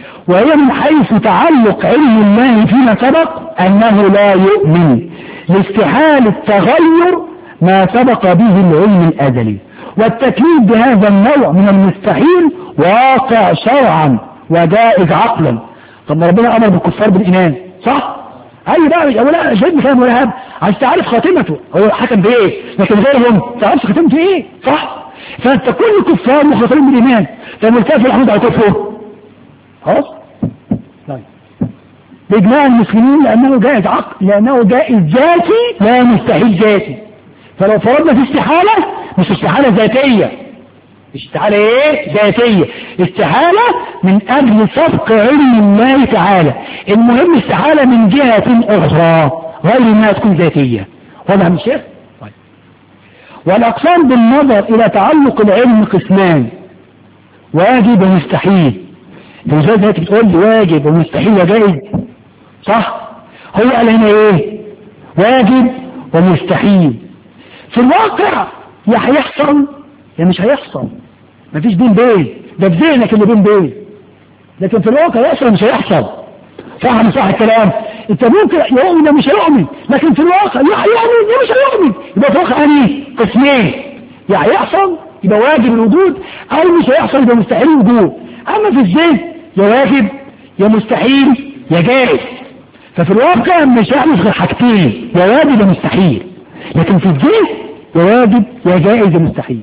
وهي من حيث تعلق علم الله فيما سبق أنه لا يؤمن لاستحالة تغير ما سبق به العلم الأزلي والتكليف بهذا النوع من المستحيل واقع شرعا وجائز عقلا طب ما ربنا أمر بالكفار بالإيمان صح؟ أي بقى مش أولا شهد كلام ولا هب عايز تعرف خاتمته هو حكم بإيه لكن غيرهم تعرف خاتمته إيه صح؟ فأنت كل كفار مخاطرين بالإيمان طب والكافر يحمد على كفره خلاص؟ طيب بإجماع المسلمين لأنه جائز عقل لأنه جائز ذاتي لا مستحيل ذاتي فلو فرضنا في استحالة مش استحالة ذاتية استحالة ايه ذاتية استحالة من اجل سبق علم الله تعالى المهم استحالة من جهة اخرى غير انها تكون ذاتية واضح من الشيخ طيب والاقسام بالنظر الى تعلق العلم قسمان واجب ومستحيل الرجال دلوقتي بتقول لي واجب ومستحيل وجائز صح هو قال هنا ايه واجب ومستحيل في الواقع يا هيحصل يا مش هيحصل مفيش بين بين ده في ذهنك اللي بين بين لكن في الواقع يحصل مش هيحصل صح مش صح الكلام انت ممكن يؤمن يا مش هيؤمن لكن في الواقع يا هيؤمن يا مش هيؤمن يبقى في الواقع يعني قسمين يا هيحصل يبقى واجب الوجود او مش هيحصل يبقى مستحيل الوجود اما في الذهن يا واجب يا مستحيل يا جائز ففي الواقع مش هيحدث غير حاجتين يا واجب يا مستحيل لكن في الذهن يا واجب يا جائز يا مستحيل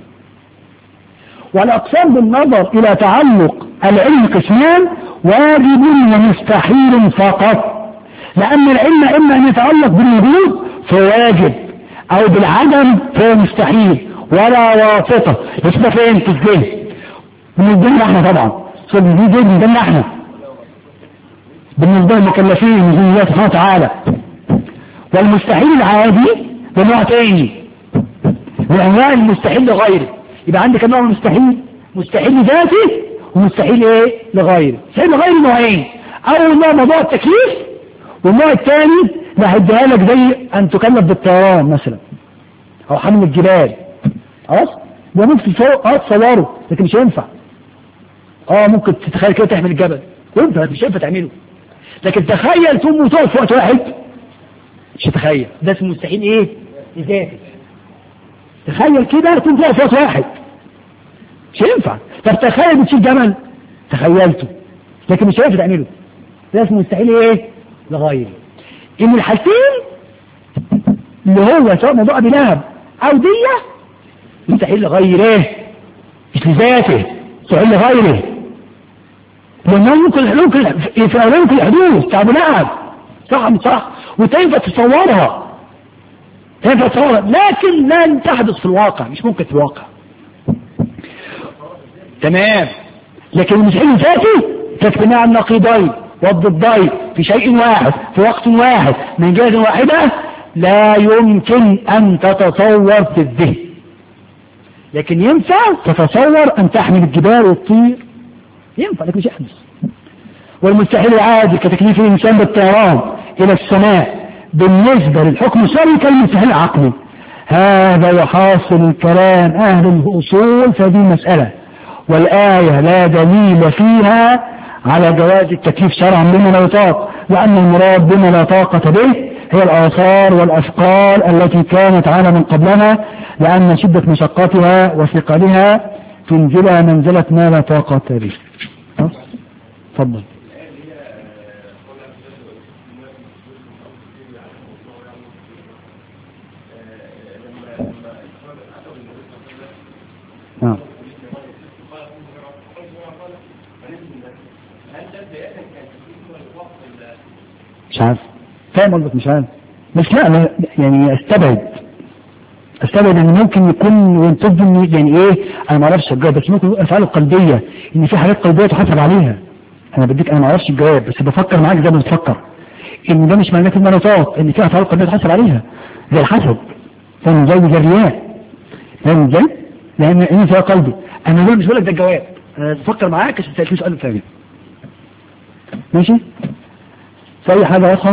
والأقسام بالنظر إلى تعلق العلم قسمان واجب ومستحيل فقط لأن العلم إما أن يتعلق بالوجود فهو واجب أو بالعدم فهو مستحيل ولا واسطة يبقى فين في الذهن بالنسبة لنا احنا طبعا صدق دي دي بالنسبة لنا احنا بالنسبة للمكلفين من الله سبحانه وتعالى والمستحيل العادي ده نوع تاني من انواع المستحيل لغيره يبقى عندك نوع مستحيل مستحيل ذاتي ومستحيل ايه لغيره مستحيل لغيره نوعين اول نوع موضوع التكليف والنوع الثاني اللي هديها لك زي ان تكلف بالطيران مثلا او حمل الجبال خلاص ده ممكن تصور اه تصوره لكن مش هينفع اه ممكن تتخيل كده تحمل الجبل ينفع مش هينفع تعمله لكن تخيل تقوم وتقف في وقت واحد مش هتخيل ده اسمه مستحيل ايه ذاتي تخيل كده تقوم تقف في وقت واحد مش هينفع طب تخيل بتشيل جمل تخيلته لكن مش هينفع تعمله ده اسمه مستحيل ايه لغاية ان الحالتين اللي هو سواء موضوع ابي لهب او دية مستحيل لغيره مش لذاته مستحيل لغيره لانه ممكن ممكن في اولاد ممكن الحدوث بتاع ابو لهب صح مش صح وتنفع تصورها تنفع تصورها لكن لن تحدث في الواقع مش ممكن في الواقع تمام لكن المستحيل الذاتي كاجتماع النقيضين والضدين في شيء واحد في وقت واحد من جهة واحدة لا يمكن أن تتصور في الذهن لكن ينفع تتصور أن تحمل الجبال والطير ينفع لكن مش يحدث والمستحيل العادي كتكليف الإنسان بالطيران إلى السماء بالنسبة للحكم الشرعي كالمستحيل العقلي هذا يحاصل كلام أهل الأصول في هذه المسألة والآية لا دليل فيها على جواز التكليف شرعا بما لا يطاق لأن المراد بما لا طاقة به هي الآثار والأثقال التي كانت على من قبلنا لأن شدة مشقتها وثقلها تنزلها منزلة ما لا طاقة به تفضل نعم مش عارف فاهم قصدك مش عارف بس لا أنا يعني استبعد استبعد ان ممكن يكون وينتج ان يعني ايه انا ما اعرفش الجواب بس ممكن يكون افعال قلبيه ان في حاجات قلبيه تحاسب عليها انا بديك انا ما اعرفش الجواب بس بفكر معاك زي ما بتفكر ان ده مش معناه المناطات ان في افعال قلبيه تحاسب عليها زي الحسد فاهم ازاي زي الرياء فاهم ازاي؟ لان ان فيها قلبي انا دول مش بقول لك ده الجواب انا بفكر معاك عشان تسالني سؤال ثاني ماشي؟ في اي حاجه واضحه؟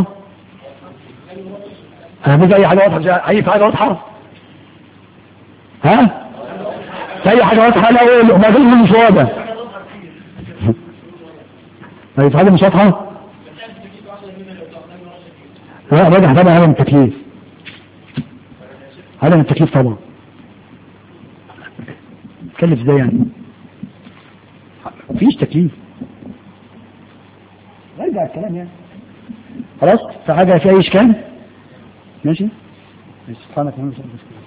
انا بدي اي حاجه واضحه اي حاجه واضحه ها في اي حاجه واضحه لا اقول ما فيش مش واضح طيب حاجة مش واضحة؟ لا راجع طبعا عدم التكليف عدم التكليف طبعا تكلف ازاي يعني مفيش تكليف ارجع الكلام يعني خلاص في حاجة في اي اشكال ماشي سبحانك اللهم وبحمدك